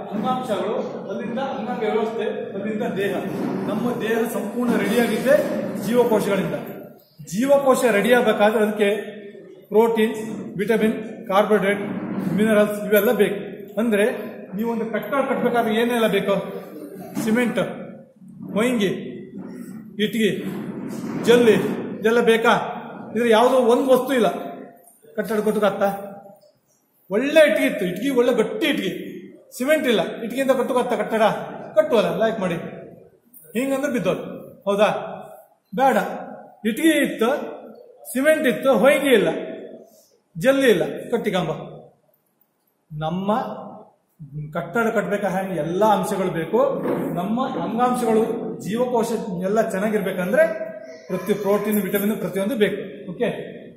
ಅಂಗಾಂಶಗಳು ಅಲ್ಲಿಂದ ಅಂಗಾಂಗ ವ್ಯವಸ್ಥೆ ಅಲ್ಲಿಂದ ದೇಹ ನಮ್ಮ ದೇಹ ಸಂಪೂರ್ಣ ರೆಡಿಯಾಗಿದ್ದೆ ಜೀವಕೋಶಗಳಿಂದ ಜೀವಕೋಶ ರೆಡಿ ಆಗಬೇಕಾದ್ರೆ ಅದಕ್ಕೆ ಪ್ರೋಟೀನ್ ವಿಟಮಿನ್ ಕಾರ್ಬೋಹೈಡ್ರೇಟ್ ಮಿನರಲ್ಸ್ ಇವೆಲ್ಲ ಬೇಕು ಅಂದ್ರೆ ನೀವೊಂದು ಕಟ್ಟಡ ಕಟ್ಟಬೇಕಾದ್ರೆ ಏನೆಲ್ಲ ಬೇಕು ಸಿಮೆಂಟ್ ಮೊಯಿಂಗಿ ಇಟ್ಗಿ ಜಲ್ಲಿ ಇದೆಲ್ಲ ಬೇಕಾ ಇದ್ರ ಯಾವುದೋ ಒಂದು ವಸ್ತು ಇಲ್ಲ ಕಟ್ಟಡ ಕಟ್ಟುಕತ್ತ ಒಳ್ಳೆ ಇಟ್ಗಿ ಇತ್ತು ಇಟ್ಗಿ ಒಳ್ಳೆ ಗಟ್ಟಿ ಇಟ್ಗಿ ಸಿಮೆಂಟ್ ಇಲ್ಲ ಇಟ್ಗಿಯಿಂದ ಕಟ್ಟುಕತ್ತ ಕಟ್ಟಡ ಕಟ್ಟುವಲ್ಲ ಲೈಕ್ ಮಾಡಿ ಹಿಂಗಂದ್ರೆ ಬಿದ್ದೋದು ಹೌದಾ ಬೇಡ ಇಟ್ಗಿ ಇತ್ತು ಸಿಮೆಂಟ್ ಇತ್ತು ಹೊಯ್ಗೆ ಇಲ್ಲ ಜಲ್ಲಿ ಇಲ್ಲ ಕಟ್ಟಿಕಂಬ ನಮ್ಮ ಕಟ್ಟಡ ಕಟ್ಟಬೇಕಾದ್ರೆ ಎಲ್ಲ ಅಂಶಗಳು ಬೇಕು ನಮ್ಮ ಅಂಗಾಂಶಗಳು ಜೀವಕೋಶ ಎಲ್ಲ ಚೆನ್ನಾಗಿರ್ಬೇಕಂದ್ರೆ ಪ್ರತಿ ಪ್ರೋಟೀನ್ ವಿಟಮಿನ್ ಪ್ರತಿಯೊಂದು ಬೇಕು ಓಕೆ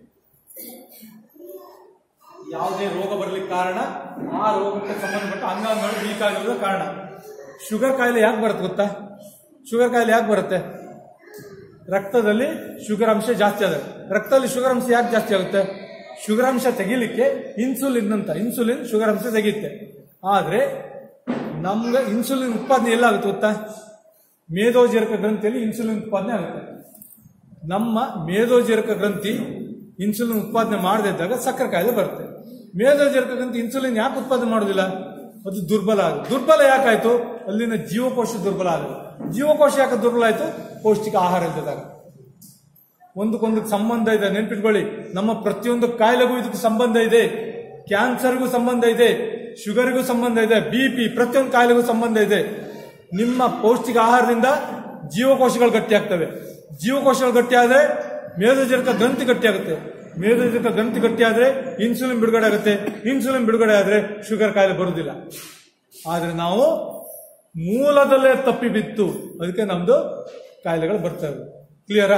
ಯಾವುದೇ ರೋಗ ಬರಲಿಕ್ಕೆ ಕಾರಣ ಆ ರೋಗಕ್ಕೆ ಸಂಬಂಧಪಟ್ಟ ಅಂಗಾಂಗಗಳು ವೀಕ್ ಆಗಿರೋದು ಕಾರಣ ಶುಗರ್ ಕಾಯಿಲೆ ಯಾಕೆ ಬರುತ್ತೆ ಗೊತ್ತಾ ಶುಗರ್ ಕಾಯಿಲೆ ಯಾಕೆ ಬರುತ್ತೆ ರಕ್ತದಲ್ಲಿ ಶುಗರ್ ಅಂಶ ಜಾಸ್ತಿ ಆಗುತ್ತೆ ರಕ್ತದಲ್ಲಿ ಶುಗರ್ ಅಂಶ ಯಾಕೆ ಜಾಸ್ತಿ ಆಗುತ್ತೆ ಶುಗರ್ ಅಂಶ ತೆಗಿಲಿಕ್ಕೆ ಇನ್ಸುಲಿನ್ ಅಂತ ಇನ್ಸುಲಿನ್ ಶುಗರ್ ಅಂಶ ತೆಗೆಯುತ್ತೆ ಆದ್ರೆ ನಮ್ಗೆ ಇನ್ಸುಲಿನ್ ಉತ್ಪಾದನೆ ಎಲ್ಲ ಆಗುತ್ತೆ ಗೊತ್ತಾ ಮೇಧೋಜೀರಕ ಗ್ರಂಥಿಯಲ್ಲಿ ಇನ್ಸುಲಿನ್ ಉತ್ಪಾದನೆ ಆಗುತ್ತೆ ನಮ್ಮ ಮೇಧೋಜೀರಕ ಗ್ರಂಥಿ ಇನ್ಸುಲಿನ್ ಉತ್ಪಾದನೆ ಮಾಡದೇ ಇದ್ದಾಗ ಸಕ್ಕರೆ ಕಾಯಿಲೆ ಬರುತ್ತೆ ಮೇಧೋಜೀರಕ ಗ್ರಂಥಿ ಇನ್ಸುಲಿನ್ ಯಾಕೆ ಉತ್ಪಾದನೆ ಮಾಡೋದಿಲ್ಲ ಅದು ದುರ್ಬಲ ಆಗುತ್ತೆ ದುರ್ಬಲ ಯಾಕಾಯ್ತು ಅಲ್ಲಿನ ಜೀವಕೋಶ ದುರ್ಬಲ ಆಗುತ್ತೆ ಜೀವಕೋಶ ಯಾಕೆ ದುರ್ಬಲ ಆಯ್ತು ಪೌಷ್ಟಿಕ ಆಹಾರ ಇಲ್ಲದಾಗ ಒಂದಕ್ಕೊಂದಕ್ಕೆ ಸಂಬಂಧ ಇದೆ ನೆನ್ಪಿಟ್ಕೊಳ್ಳಿ ನಮ್ಮ ಪ್ರತಿಯೊಂದು ಕಾಯಿಲೆಗೂ ಇದಕ್ಕೆ ಸಂಬಂಧ ಇದೆ ಕ್ಯಾನ್ಸರ್ಗೂ ಸಂಬಂಧ ಇದೆ ಶುಗರ್ಗೂ ಸಂಬಂಧ ಇದೆ ಬಿ ಪಿ ಪ್ರತಿಯೊಂದು ಕಾಯಿಲೆಗೂ ಸಂಬಂಧ ಇದೆ ನಿಮ್ಮ ಪೌಷ್ಟಿಕ ಆಹಾರದಿಂದ ಜೀವಕೋಶಗಳು ಗಟ್ಟಿಯಾಗ್ತವೆ ಜೀವಕೋಶಗಳು ಗಟ್ಟಿಯಾದ್ರೆ ಮೇಧೋಜೀರಕ ಗ್ರಂಥಿ ಗಟ್ಟಿಯಾಗುತ್ತೆ ಮೇಧೋಜೀರಕ ಗ್ರಂಥಿ ಗಟ್ಟಿಯಾದ್ರೆ ಇನ್ಸುಲಿನ್ ಬಿಡುಗಡೆ ಆಗುತ್ತೆ ಇನ್ಸುಲಿನ್ ಬಿಡುಗಡೆ ಆದ್ರೆ ಶುಗರ್ ಕಾಯಿಲೆ ಬರುವುದಿಲ್ಲ ಆದ್ರೆ ನಾವು ಮೂಲದಲ್ಲೇ ತಪ್ಪಿ ಬಿತ್ತು ಅದಕ್ಕೆ ನಮ್ದು ಕಾಯಿಲೆಗಳು ಬರ್ತವೆ ಕ್ಲಿಯರಾ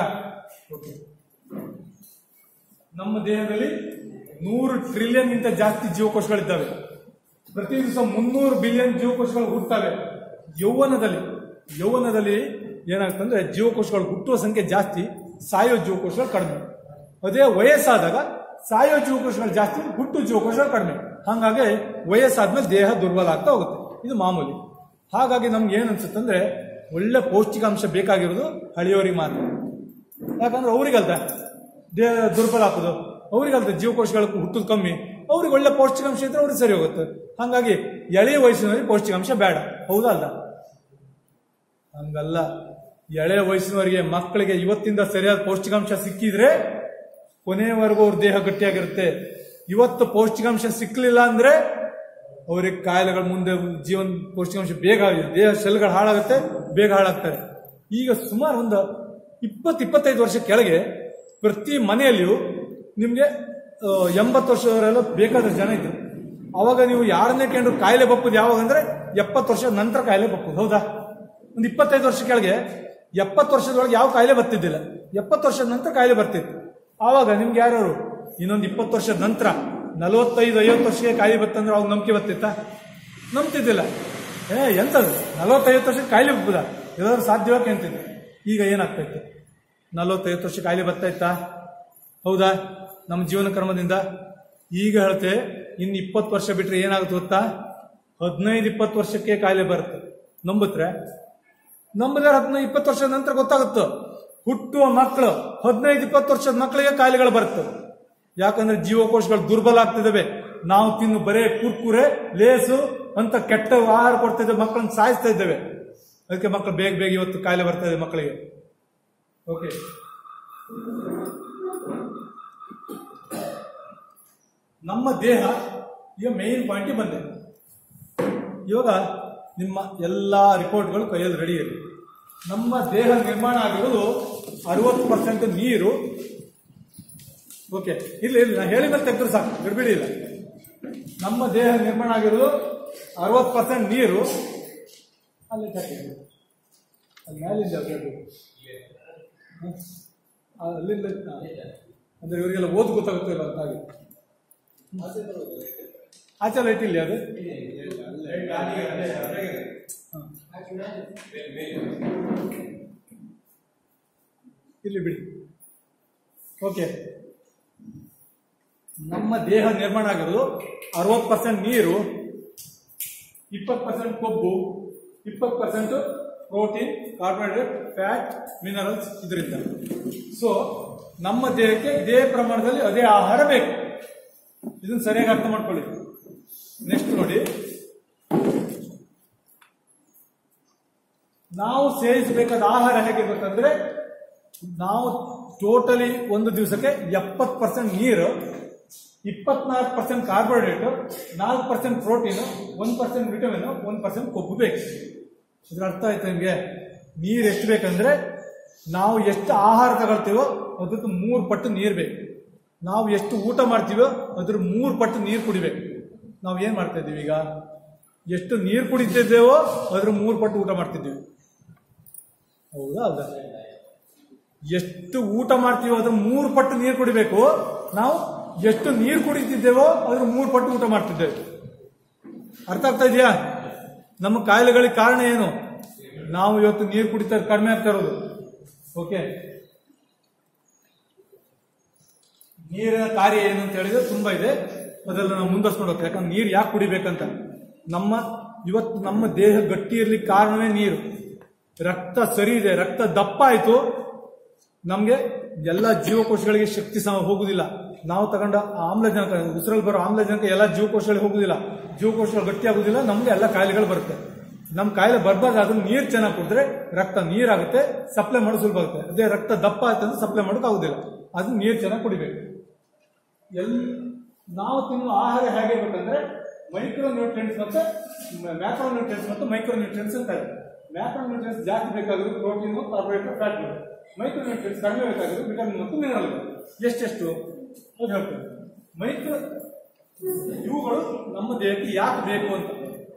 ನಮ್ಮ ದೇಹದಲ್ಲಿ ನೂರು ಟ್ರಿಲಿಯನ್ ಗಿಂತ ಜಾಸ್ತಿ ಜೀವಕೋಶಗಳಿದ್ದಾವೆ ಪ್ರತಿ ದಿವಸ ಮುನ್ನೂರು ಬಿಲಿಯನ್ ಜೀವಕೋಶಗಳು ಹುಟ್ಟುತ್ತವೆ ಯೌವನದಲ್ಲಿ ಯೌವನದಲ್ಲಿ ಏನಾಗ್ತಂದ್ರೆ ಜೀವಕೋಶಗಳು ಹುಟ್ಟುವ ಸಂಖ್ಯೆ ಜಾಸ್ತಿ ಸಾಯೋ ಜೀವಕೋಶಗಳು ಕಡಿಮೆ ಅದೇ ವಯಸ್ಸಾದಾಗ ಸಾಯೋ ಜೀವಕೋಶಗಳು ಜಾಸ್ತಿ ಹುಟ್ಟು ಜೀವಕೋಶಗಳು ಕಡಿಮೆ ಹಾಗಾಗಿ ವಯಸ್ಸಾದ್ಮೇಲೆ ದೇಹ ದುರ್ಬಲ ಆಗ್ತಾ ಹೋಗುತ್ತೆ ಇದು ಮಾಮೂಲಿ ಹಾಗಾಗಿ ನಮ್ಗೆ ಏನ್ ಅನ್ಸುತ್ತಂದ್ರೆ ಒಳ್ಳೆ ಪೌಷ್ಟಿಕಾಂಶ ಬೇಕಾಗಿರೋದು ಹಳಿಯವರಿಗೆ ಮಾತ್ರ ಯಾಕಂದ್ರೆ ಅವ್ರಿಗಲ್ದ ದೇಹ ದುರ್ಬಲ ಹಾಕೋದು ಅವ್ರಿಗಲ್ದ ಜೀವಕೋಶಗಳು ಹುಟ್ಟುದು ಕಮ್ಮಿ ಅವ್ರಿಗೆ ಒಳ್ಳೆ ಪೌಷ್ಟಿಕಾಂಶ ಇದ್ರೆ ಅವ್ರಿಗೆ ಸರಿ ಹೋಗುತ್ತೆ ಹಾಗಾಗಿ ಎಳೆಯ ವಯಸ್ಸಿನವರಿಗೆ ಪೌಷ್ಟಿಕಾಂಶ ಬೇಡ ಹೌದಾ ಅಲ್ಲ ಹಂಗಲ್ಲ ಎಳೆಯ ವಯಸ್ಸಿನವರಿಗೆ ಮಕ್ಕಳಿಗೆ ಇವತ್ತಿಂದ ಸರಿಯಾದ ಪೌಷ್ಟಿಕಾಂಶ ಸಿಕ್ಕಿದ್ರೆ ಕೊನೆಯವರೆಗೂ ಅವ್ರ ದೇಹ ಗಟ್ಟಿಯಾಗಿರುತ್ತೆ ಇವತ್ತು ಪೌಷ್ಟಿಕಾಂಶ ಸಿಕ್ಕಲಿಲ್ಲ ಅಂದ್ರೆ ಅವ್ರಿಗೆ ಕಾಯಿಲೆಗಳ ಮುಂದೆ ಜೀವನ ಪೌಷ್ಟಿಕಾಂಶ ಬೇಗ ಆಗಿದೆ ದೇಹ ಸೆಲ್ಗಳು ಹಾಳಾಗುತ್ತೆ ಬೇಗ ಹಾಳಾಗ್ತಾರೆ ಈಗ ಸುಮಾರು ಒಂದು ಇಪ್ಪತ್ತು ಇಪ್ಪತ್ತೈದು ವರ್ಷ ಕೆಳಗೆ ಪ್ರತಿ ಮನೆಯಲ್ಲಿಯೂ ನಿಮಗೆ ಎಂಬತ್ತು ವರ್ಷದವರೆಲ್ಲ ಬೇಕಾದ ಜನ ಇದ್ರು ಅವಾಗ ನೀವು ಯಾರನ್ನೇ ಕೇಂದ್ರ ಕಾಯಿಲೆ ಬಪ್ಪುದು ಯಾವಾಗ ಅಂದ್ರೆ ಎಪ್ಪತ್ತು ವರ್ಷದ ನಂತರ ಕಾಯಿಲೆ ಬಪ್ಪುದು ಹೌದಾ ಒಂದು ಇಪ್ಪತ್ತೈದು ವರ್ಷ ಕೆಳಗೆ ಎಪ್ಪತ್ತು ವರ್ಷದೊಳಗೆ ಯಾವ ಕಾಯಿಲೆ ಬರ್ತಿದ್ದಿಲ್ಲ ಎಪ್ಪತ್ತು ವರ್ಷದ ನಂತರ ಕಾಯಿಲೆ ಬರ್ತಿತ್ತು ಆವಾಗ ನಿಮ್ಗೆ ಯಾರು ಇನ್ನೊಂದು ಇಪ್ಪತ್ತು ವರ್ಷದ ನಂತರ ನಲವತ್ತೈದು ಐವತ್ತು ವರ್ಷಕ್ಕೆ ಕಾಯಿಲೆ ಬತ್ತಂದ್ರೆ ಅವಾಗ ನಂಬಿಕೆ ಬರ್ತಿತ್ತಾ ನಂಬ್ತಿದ್ದಿಲ್ಲ ಏ ಎಂತದು ನಲವತ್ತೈವತ್ತು ವರ್ಷಕ್ಕೆ ಕಾಯಿಲೆ ಬಪ್ಪುದ ಇದಾದ್ರೂ ಸಾಧ್ಯವಾಗಿ ಅಂತಿದ್ದೆ ಈಗ ಏನಾಗ್ತೈತೆ ನಲವತ್ತೈವತ್ತು ವರ್ಷ ಕಾಯಿಲೆ ಬರ್ತಾ ಇತ್ತಾ ಹೌದಾ ನಮ್ಮ ಜೀವನ ಕ್ರಮದಿಂದ ಈಗ ಹೇಳ್ತೆ ಇನ್ನು ಇಪ್ಪತ್ತು ವರ್ಷ ಬಿಟ್ರೆ ಏನಾಗುತ್ತೆ ಗೊತ್ತಾ ಹದಿನೈದು ಇಪ್ಪತ್ತು ವರ್ಷಕ್ಕೆ ಕಾಯಿಲೆ ಬರುತ್ತೆ ನಂಬುತ್ರೆ ನಂಬಿದ್ರೆ ಹದಿನೈದು ಇಪ್ಪತ್ತು ವರ್ಷದ ನಂತರ ಗೊತ್ತಾಗುತ್ತೆ ಹುಟ್ಟುವ ಮಕ್ಕಳು ಹದಿನೈದು ಇಪ್ಪತ್ತು ವರ್ಷದ ಮಕ್ಕಳಿಗೆ ಕಾಯಿಲೆಗಳು ಬರುತ್ತೆ ಯಾಕಂದ್ರೆ ಜೀವಕೋಶಗಳು ದುರ್ಬಲ ಆಗ್ತಿದ್ದಾವೆ ನಾವು ತಿನ್ನು ಬರೇ ಕುರ್ಕುರೆ ಲೇಸು ಅಂತ ಕೆಟ್ಟ ಆಹಾರ ಕೊಡ್ತಾ ಇದ್ದೇವೆ ಮಕ್ಕಳನ್ನ ಸಾಯಿಸ್ತಾ ಇದ್ದೇವೆ ಅದಕ್ಕೆ ಮಕ್ಕಳು ಬೇಗ ಬೇಗ ಇವತ್ತು ಕಾಯಿಲೆ ಬರ್ತಾ ಇದೆ ಮಕ್ಕಳಿಗೆ ಓಕೆ ನಮ್ಮ ದೇಹ ಈಗ ಮೇನ್ ಪಾಯಿಂಟ್ ಬಂದೆ ಇವಾಗ ನಿಮ್ಮ ಎಲ್ಲ ರಿಪೋರ್ಟ್ಗಳು ಕೈಯಲ್ಲಿ ರೆಡಿ ಇದೆ ನಮ್ಮ ದೇಹ ನಿರ್ಮಾಣ ಆಗಿರೋದು ಅರವತ್ತು ಪರ್ಸೆಂಟ್ ನೀರು ಓಕೆ ಇಲ್ಲ ಇಲ್ಲ ನಾನು ಹೇಳಿ ಮೇಲೆ ತೆಗೆದ್ರೆ ಸಾಕು ಬಿಡ್ಬಿಡಿ ಇಲ್ಲ ನಮ್ಮ ದೇಹ ನಿರ್ಮಾಣ ಆಗಿರೋದು ಅರವತ್ತು ಪರ್ಸೆಂಟ್ ನೀರು ಅಲ್ಲಿ ಹಾಕಿ. ಅಲ್ಲಿ ಮೇಲಿಂದ ಹೇಳ್ಬೇಕು. ಹ್ಮ್. ಆ, ಅಲ್ಲಿಂದ ಹಾ. ಅಂದ್ರೆ ಇವರಿಗೆಲ್ಲ ಓದ್ ಗೊತ್ತಾಗುತ್ತಿಲ್ಲ ಅಂತ ಹಾಗೆ ಆಚೆ ಲೈಟ್ ಇಲ್ಲಿ ಅದು ಹಾ. ಇಲ್ಲಿ ಬಿಡಿ ಓಕೆ ನಮ್ಮ ದೇಹ ನಿರ್ಮಾಣ ಆಗಿರೋದು ಅರವತ್ತು ಪರ್ಸೆಂಟ್ ನೀರು ಇಪ್ಪತ್ತು ಪರ್ಸೆಂಟ್ ಕೊಬ್ಬು ಇಪ್ಪತ್ತು percent protein carbohydrate fat minerals ಇದರಿಂದ ಸೊ ನಮ್ಮ ದೇಹಕ್ಕೆ ಇದೇ ಪ್ರಮಾಣದಲ್ಲಿ ಅದೇ ಆಹಾರ ಬೇಕು ಇದನ್ನ ಸರಿಯಾಗಿ ಅರ್ಥ ಮಾಡ್ಕೊಳ್ಳಿ ನೆಕ್ಸ್ಟ್ ನೋಡಿ ನಾವು ಸೇವಿಸಬೇಕಾದ ಆಹಾರ ಹೇಗಿರ್ಬೇಕಂದ್ರೆ ನಾವು ಟೋಟಲಿ ಒಂದು ದಿವಸಕ್ಕೆ ಎಪ್ಪತ್ತು ಪರ್ಸೆಂಟ್ ನೀರು ಇಪ್ಪತ್ನಾಲ್ಕು ಪರ್ಸೆಂಟ್ ಕಾರ್ಬೋಹೈಡ್ರೇಟ್ ನಾಲ್ಕು ಪರ್ಸೆಂಟ್ ಪ್ರೋಟೀನ್ ಒಂದು ಪರ್ಸೆಂಟ್ ವಿಟಮಿನ್ ಒಂದು ಪರ್ಸೆಂಟ್ ಕೊಬ್ಬು ಬೇಕು ಇದ್ರ ಅರ್ಥ ಆಯ್ತು ನಿಮಗೆ ನೀರು ಎಷ್ಟು ಬೇಕಂದ್ರೆ ನಾವು ಎಷ್ಟು ಆಹಾರ ತಗೊಳ್ತೀವೋ ಅದಕ್ಕೆ ಮೂರು ಪಟ್ಟು ನೀರು ಬೇಕು ನಾವು ಎಷ್ಟು ಊಟ ಮಾಡ್ತೀವೋ ಅದ್ರ ಮೂರು ಪಟ್ಟು ನೀರು ಕುಡಿಬೇಕು ನಾವು ಏನು ಮಾಡ್ತಾ ಇದ್ದೀವಿ ಈಗ ಎಷ್ಟು ನೀರು ಕುಡಿತಿದ್ದೇವೋ ಅದ್ರ ಮೂರು ಪಟ್ಟು ಊಟ ಮಾಡ್ತಿದ್ದೀವಿ ಹೌದಾ ಅಲ್ಲ ಎಷ್ಟು ಊಟ ಮಾಡ್ತೀವೋ ಅದ್ರ ಮೂರು ಪಟ್ಟು ನೀರು ಕುಡಿಬೇಕು ನಾವು ಎಷ್ಟು ನೀರು ಕುಡಿತಿದ್ದೇವೋ ಅದ್ರ ಮೂರು ಪಟ್ಟು ಊಟ ಮಾಡ್ತಿದ್ದೇವೆ ಅರ್ಥ ಆಗ್ತಾ ಇದೆಯಾ ನಮ್ಮ ಕಾಯಿಲೆಗಳಿಗೆ ಕಾರಣ ಏನು ನಾವು ಇವತ್ತು ನೀರು ಕುಡಿತಾ ಕಡಿಮೆ ಆಗ್ತಾ ಇರೋದು ಓಕೆ ನೀರಿನ ಕಾರ್ಯ ಏನು ಅಂತ ಹೇಳಿದ್ರೆ ತುಂಬಾ ಇದೆ ಅದೆಲ್ಲ ನಾವು ಮುಂದುವರ್ಸ್ಕೊಂಡು ಹೋಗ್ತೀವಿ ಯಾಕಂದ್ರೆ ನೀರು ಯಾಕೆ ಕುಡಿಬೇಕಂತ ನಮ್ಮ ಇವತ್ತು ನಮ್ಮ ದೇಹ ಗಟ್ಟಿ ಇರ್ಲಿಕ್ಕೆ ಕಾರಣವೇ ನೀರು ರಕ್ತ ಸರಿ ಇದೆ ರಕ್ತ ದಪ್ಪ ಆಯ್ತು ನಮಗೆ ಎಲ್ಲ ಜೀವಕೋಶಗಳಿಗೆ ಶಕ್ತಿ ಸಹ ಹೋಗುದಿಲ್ಲ ನಾವು ತಗೊಂಡ ಆಮ್ಲಜನಕ ಉಸಿರಲ್ಲಿ ಬರೋ ಆಮ್ಲಜನಕ ಎಲ್ಲ ಜೀವಕೋಶಗಳಿಗೆ ಹೋಗುದಿಲ್ಲ ಜೀವಕೋಶಗಳು ಗಟ್ಟಿ ಆಗುದಿಲ್ಲ ನಮ್ಗೆ ಎಲ್ಲ ಕಾಯಿಲೆಗಳು ಬರುತ್ತೆ ನಮ್ಮ ಕಾಯಿಲೆ ಬರ್ಬಾರ್ದು ನೀರು ಚೆನ್ನಾಗಿ ಕುಡಿದ್ರೆ ರಕ್ತ ನೀರಾಗುತ್ತೆ ಸಪ್ಲೈ ಮಾಡೋದು ಸುಲಭ ಆಗುತ್ತೆ ಅದೇ ರಕ್ತ ದಪ್ಪ ಆಯ್ತು ಅಂದ್ರೆ ಸಪ್ಲೈ ಮಾಡೋಕೆ ಆಗುದಿಲ್ಲ ಅದು ನೀರು ಚೆನ್ನಾಗಿ ಕುಡಿಬೇಕು ಎಲ್ ನಾವು ತಿನ್ನುವ ಆಹಾರ ಹೇಗಿರ್ಬೇಕಂದ್ರೆ ಮೈಕ್ರೋ ನ್ಯೂಟ್ರಿಯೆಂಟ್ಸ್ ಮತ್ತೆ ಮ್ಯಾಕ್ರೋ ನ್ಯೂಟ್ರಿಯೆಂಟ್ಸ್ ಮತ್ತು ಮೈಕ್ರೋ ನ್ಯೂಟ್ರಿಯೆಂಟ್ಸ್ ಅಂತ ಇದೆ ಮ್ಯಾಕ್ರೋ ನ್ಯೂಟ್ರಿಯೆಂಟ್ಸ್ ಜಾಸ್ತಿ ಬೇಕಾಗಿರೋದು ಪ್ರೋಟೀನ್ ಕಾರ್ಬೋಹೈಡ್ರೇಟ್ ಫ್ಯಾಟ್ಗಳು ಮೈಕ್ರೋ ನ್ಯೂಟ್ರಿಯೆಂಟ್ಸ್ ಕಡಿಮೆ ಬೇಕಾಗಿರೋದು ವಿಟಮಿನ್ ಮತ್ತು ಮಿನರಲ್ಗಳು ಎಷ್ಟೆಷ್ಟು ಅದು ಹೇಳ್ತೇನೆ ಮೈಕ್ರೋ ಇವುಗಳು ನಮ್ಮ ದೇಹಕ್ಕೆ ಯಾಕೆ ಬೇಕು ಅಂತ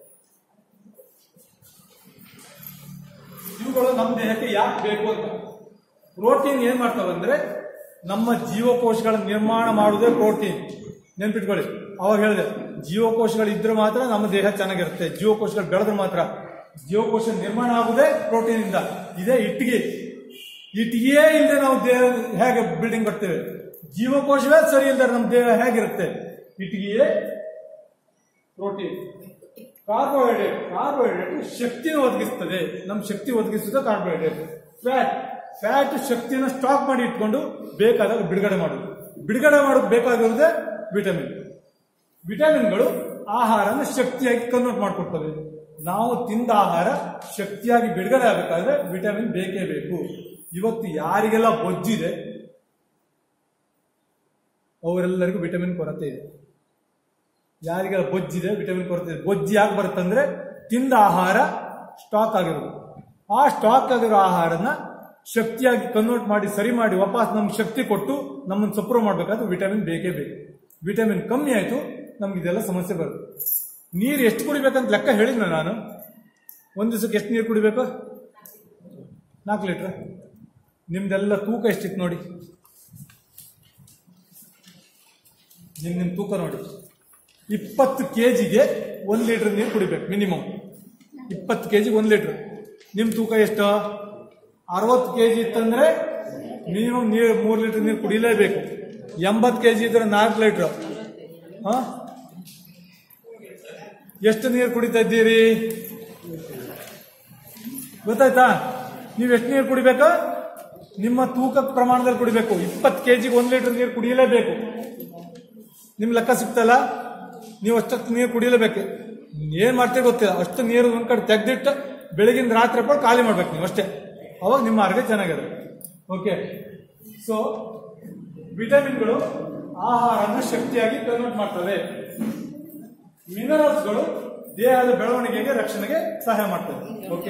ಇವುಗಳು ನಮ್ಮ ದೇಹಕ್ಕೆ ಯಾಕೆ ಬೇಕು ಅಂತ ಪ್ರೋಟೀನ್ ಏನ್ ಮಾಡ್ತಾವಂದ್ರೆ ನಮ್ಮ ಜೀವಕೋಶಗಳ ನಿರ್ಮಾಣ ಮಾಡುವುದೇ ಪ್ರೋಟೀನ್ ನೆನ್ಪಿಟ್ಕೊಳ್ಳಿ ಅವಾಗ ಹೇಳಿದೆ ಜೀವಕೋಶಗಳು ಇದ್ರೆ ಮಾತ್ರ ನಮ್ಮ ದೇಹ ಚೆನ್ನಾಗಿರುತ್ತೆ ಜೀವಕೋಶಗಳು ಬೆಳೆದ್ರೆ ಮಾತ್ರ ಜೀವಕೋಶ ನಿರ್ಮಾಣ ಆಗುವುದೇ ಪ್ರೋಟೀನ್ ಇಂದ ಇದೇ ಇಟ್ಟಿಗೆ ಇಟ್ಟಿಗೆಯೇ ಇಲ್ಲದೆ ನಾವು ದೇಹ ಹೇಗೆ ಬಿಲ್ಡಿಂಗ್ ಕಟ್ತೇವೆ ಜೀವಕೋಶವೇ ಸರಿ ಇಲ್ಲದೆ ನಮ್ಮ ದೇಹ ಹೇಗಿರುತ್ತೆ ಇಟ್ಟಿಗೆಯೇ ಪ್ರೋಟೀನ್ ಕಾರ್ಬೋಹೈಡ್ರೇಟ್ ಕಾರ್ಬೋಹೈಡ್ರೇಟ್ ಶಕ್ತಿನ ಒದಗಿಸ್ತದೆ ನಮ್ಮ ಶಕ್ತಿ ಒದಗಿಸುತ್ತೆ ಕಾರ್ಬೋಹೈಡ್ರೇಟ್ ಫ್ಯಾಟ್ ಫ್ಯಾಟ್ ಶಕ್ತಿನ ಸ್ಟಾಕ್ ಮಾಡಿ ಇಟ್ಕೊಂಡು ಬೇಕಾದಾಗ ಬಿಡುಗಡೆ ಮಾಡೋದು ಬಿಡುಗಡೆ ಮಾಡೋದು ಬೇಕಾಗಿರೋದೇ ವಿಟಮಿನ್ ವಿಟಮಿನ್ಗಳು ಆಹಾರನ ಶಕ್ತಿಯಾಗಿ ಕನ್ವರ್ಟ್ ಮಾಡಿಕೊಡ್ತವೆ ನಾವು ತಿಂದ ಆಹಾರ ಶಕ್ತಿಯಾಗಿ ಬಿಡುಗಡೆ ಆಗಬೇಕಾದ್ರೆ ವಿಟಮಿನ್ ಬೇಕೇ ಬೇಕು ಇವತ್ತು ಯಾರಿಗೆಲ್ಲ ಬೊಜ್ಜಿದೆ ಅವರೆಲ್ಲರಿಗೂ ವಿಟಮಿನ್ ಕೊರತೆ ಇದೆ ಯಾರಿಗೆಲ್ಲ ಬೊಜ್ಜಿದೆ ವಿಟಮಿನ್ ಕೊರತೆ ಇದೆ ಬೊಜ್ಜಿ ಯಾಕೆ ಬರುತ್ತಂದ್ರೆ ತಿಂದ ಆಹಾರ ಸ್ಟಾಕ್ ಆಗಿರೋದು ಆ ಸ್ಟಾಕ್ ಆಗಿರೋ ಆಹಾರನ ಶಕ್ತಿಯಾಗಿ ಕನ್ವರ್ಟ್ ಮಾಡಿ ಸರಿ ಮಾಡಿ ವಾಪಸ್ ನಮ್ಗೆ ಶಕ್ತಿ ಕೊಟ್ಟು ನಮ್ಮನ್ನು ಸಪ್ರೂವ್ ಮಾಡಬೇಕಾದ್ರೆ ವಿಟಮಿನ್ ಬೇಕೇ ಬೇಕು ವಿಟಮಿನ್ ಕಮ್ಮಿ ಆಯಿತು ನಮ್ಗೆ ಇದೆಲ್ಲ ಸಮಸ್ಯೆ ಬರುತ್ತೆ ನೀರು ಎಷ್ಟು ಕುಡಿಬೇಕಂತ ಲೆಕ್ಕ ಹೇಳಿದ್ನ ನಾನು ಒಂದು ದಿವಸಕ್ಕೆ ಎಷ್ಟು ನೀರು ಕುಡಿಬೇಕು ನಾಲ್ಕು ಲೀಟ್ರ್ ನಿಮ್ದೆಲ್ಲ ತೂಕ ಎಷ್ಟಿತ್ತು ನೋಡಿ ನಿಮ್ ನಿಮ್ ತೂಕ ನೋಡಿ ಇಪ್ಪತ್ತು ಕೆ ಜಿಗೆ ಒಂದು ಲೀಟರ್ ನೀರು ಕುಡಿಬೇಕು ಮಿನಿಮಮ್ ಇಪ್ಪತ್ತು ಕೆ ಜಿಗೆ ಒಂದು ಲೀಟರ್ ನಿಮ್ಮ ತೂಕ ಎಷ್ಟು ಅರವತ್ತು ಕೆ ಜಿ ಇತ್ತಂದ್ರೆ ಮಿನಿಮಮ್ ನೀರು ಮೂರು ಲೀಟರ್ ನೀರು ಕುಡಿಲೇಬೇಕು ಎಂಬತ್ತು ಕೆ ಜಿ ಇದ್ರೆ ನಾಲ್ಕು ಲೀಟ್ರ್ ಹಾ ಎಷ್ಟು ನೀರು ಕುಡಿತಾ ಇದ್ದೀರಿ ಗೊತ್ತಾಯ್ತಾ ನೀವು ಎಷ್ಟು ನೀರು ಕುಡಿಬೇಕು ನಿಮ್ಮ ತೂಕ ಪ್ರಮಾಣದಲ್ಲಿ ಕುಡಿಬೇಕು ಇಪ್ಪತ್ತು ಕೆ ಜಿಗೆ ಒಂದು ಲೀಟರ್ ನೀರು ಕುಡಿಯಲೇಬೇಕು ನಿಮ್ ಲೆಕ್ಕ ಸಿಗ್ತಲ್ಲ ನೀವು ಅಷ್ಟೊತ್ತು ನೀರು ಕುಡಿಯಲೇಬೇಕು ಏನ್ ಮಾಡ್ತೀರಿ ಗೊತ್ತಿಲ್ಲ ಅಷ್ಟು ನೀರು ಒಂದ್ ಕಡೆ ತೆಗ್ದಿಟ್ಟು ಬೆಳಗಿನ ರಾತ್ರಿ ಪಟ್ಟು ಖಾಲಿ ಮಾಡ್ಬೇಕು ನೀವು ಅಷ್ಟೇ ಅವಾಗ ನಿಮ್ಮ ಆರೋಗ್ಯ ಚೆನ್ನಾಗಿರುತ್ತೆ ಓಕೆ ಸೊ ವಿಟಮಿನ್ಗಳು ಆಹಾರನ ಶಕ್ತಿಯಾಗಿ ಕನ್ವರ್ಟ್ ಮಾಡ್ತವೆ ಮಿನರಲ್ಸ್ಗಳು ದೇಹದ ಬೆಳವಣಿಗೆಗೆ ರಕ್ಷಣೆಗೆ ಸಹಾಯ ಮಾಡ್ತವೆ ಓಕೆ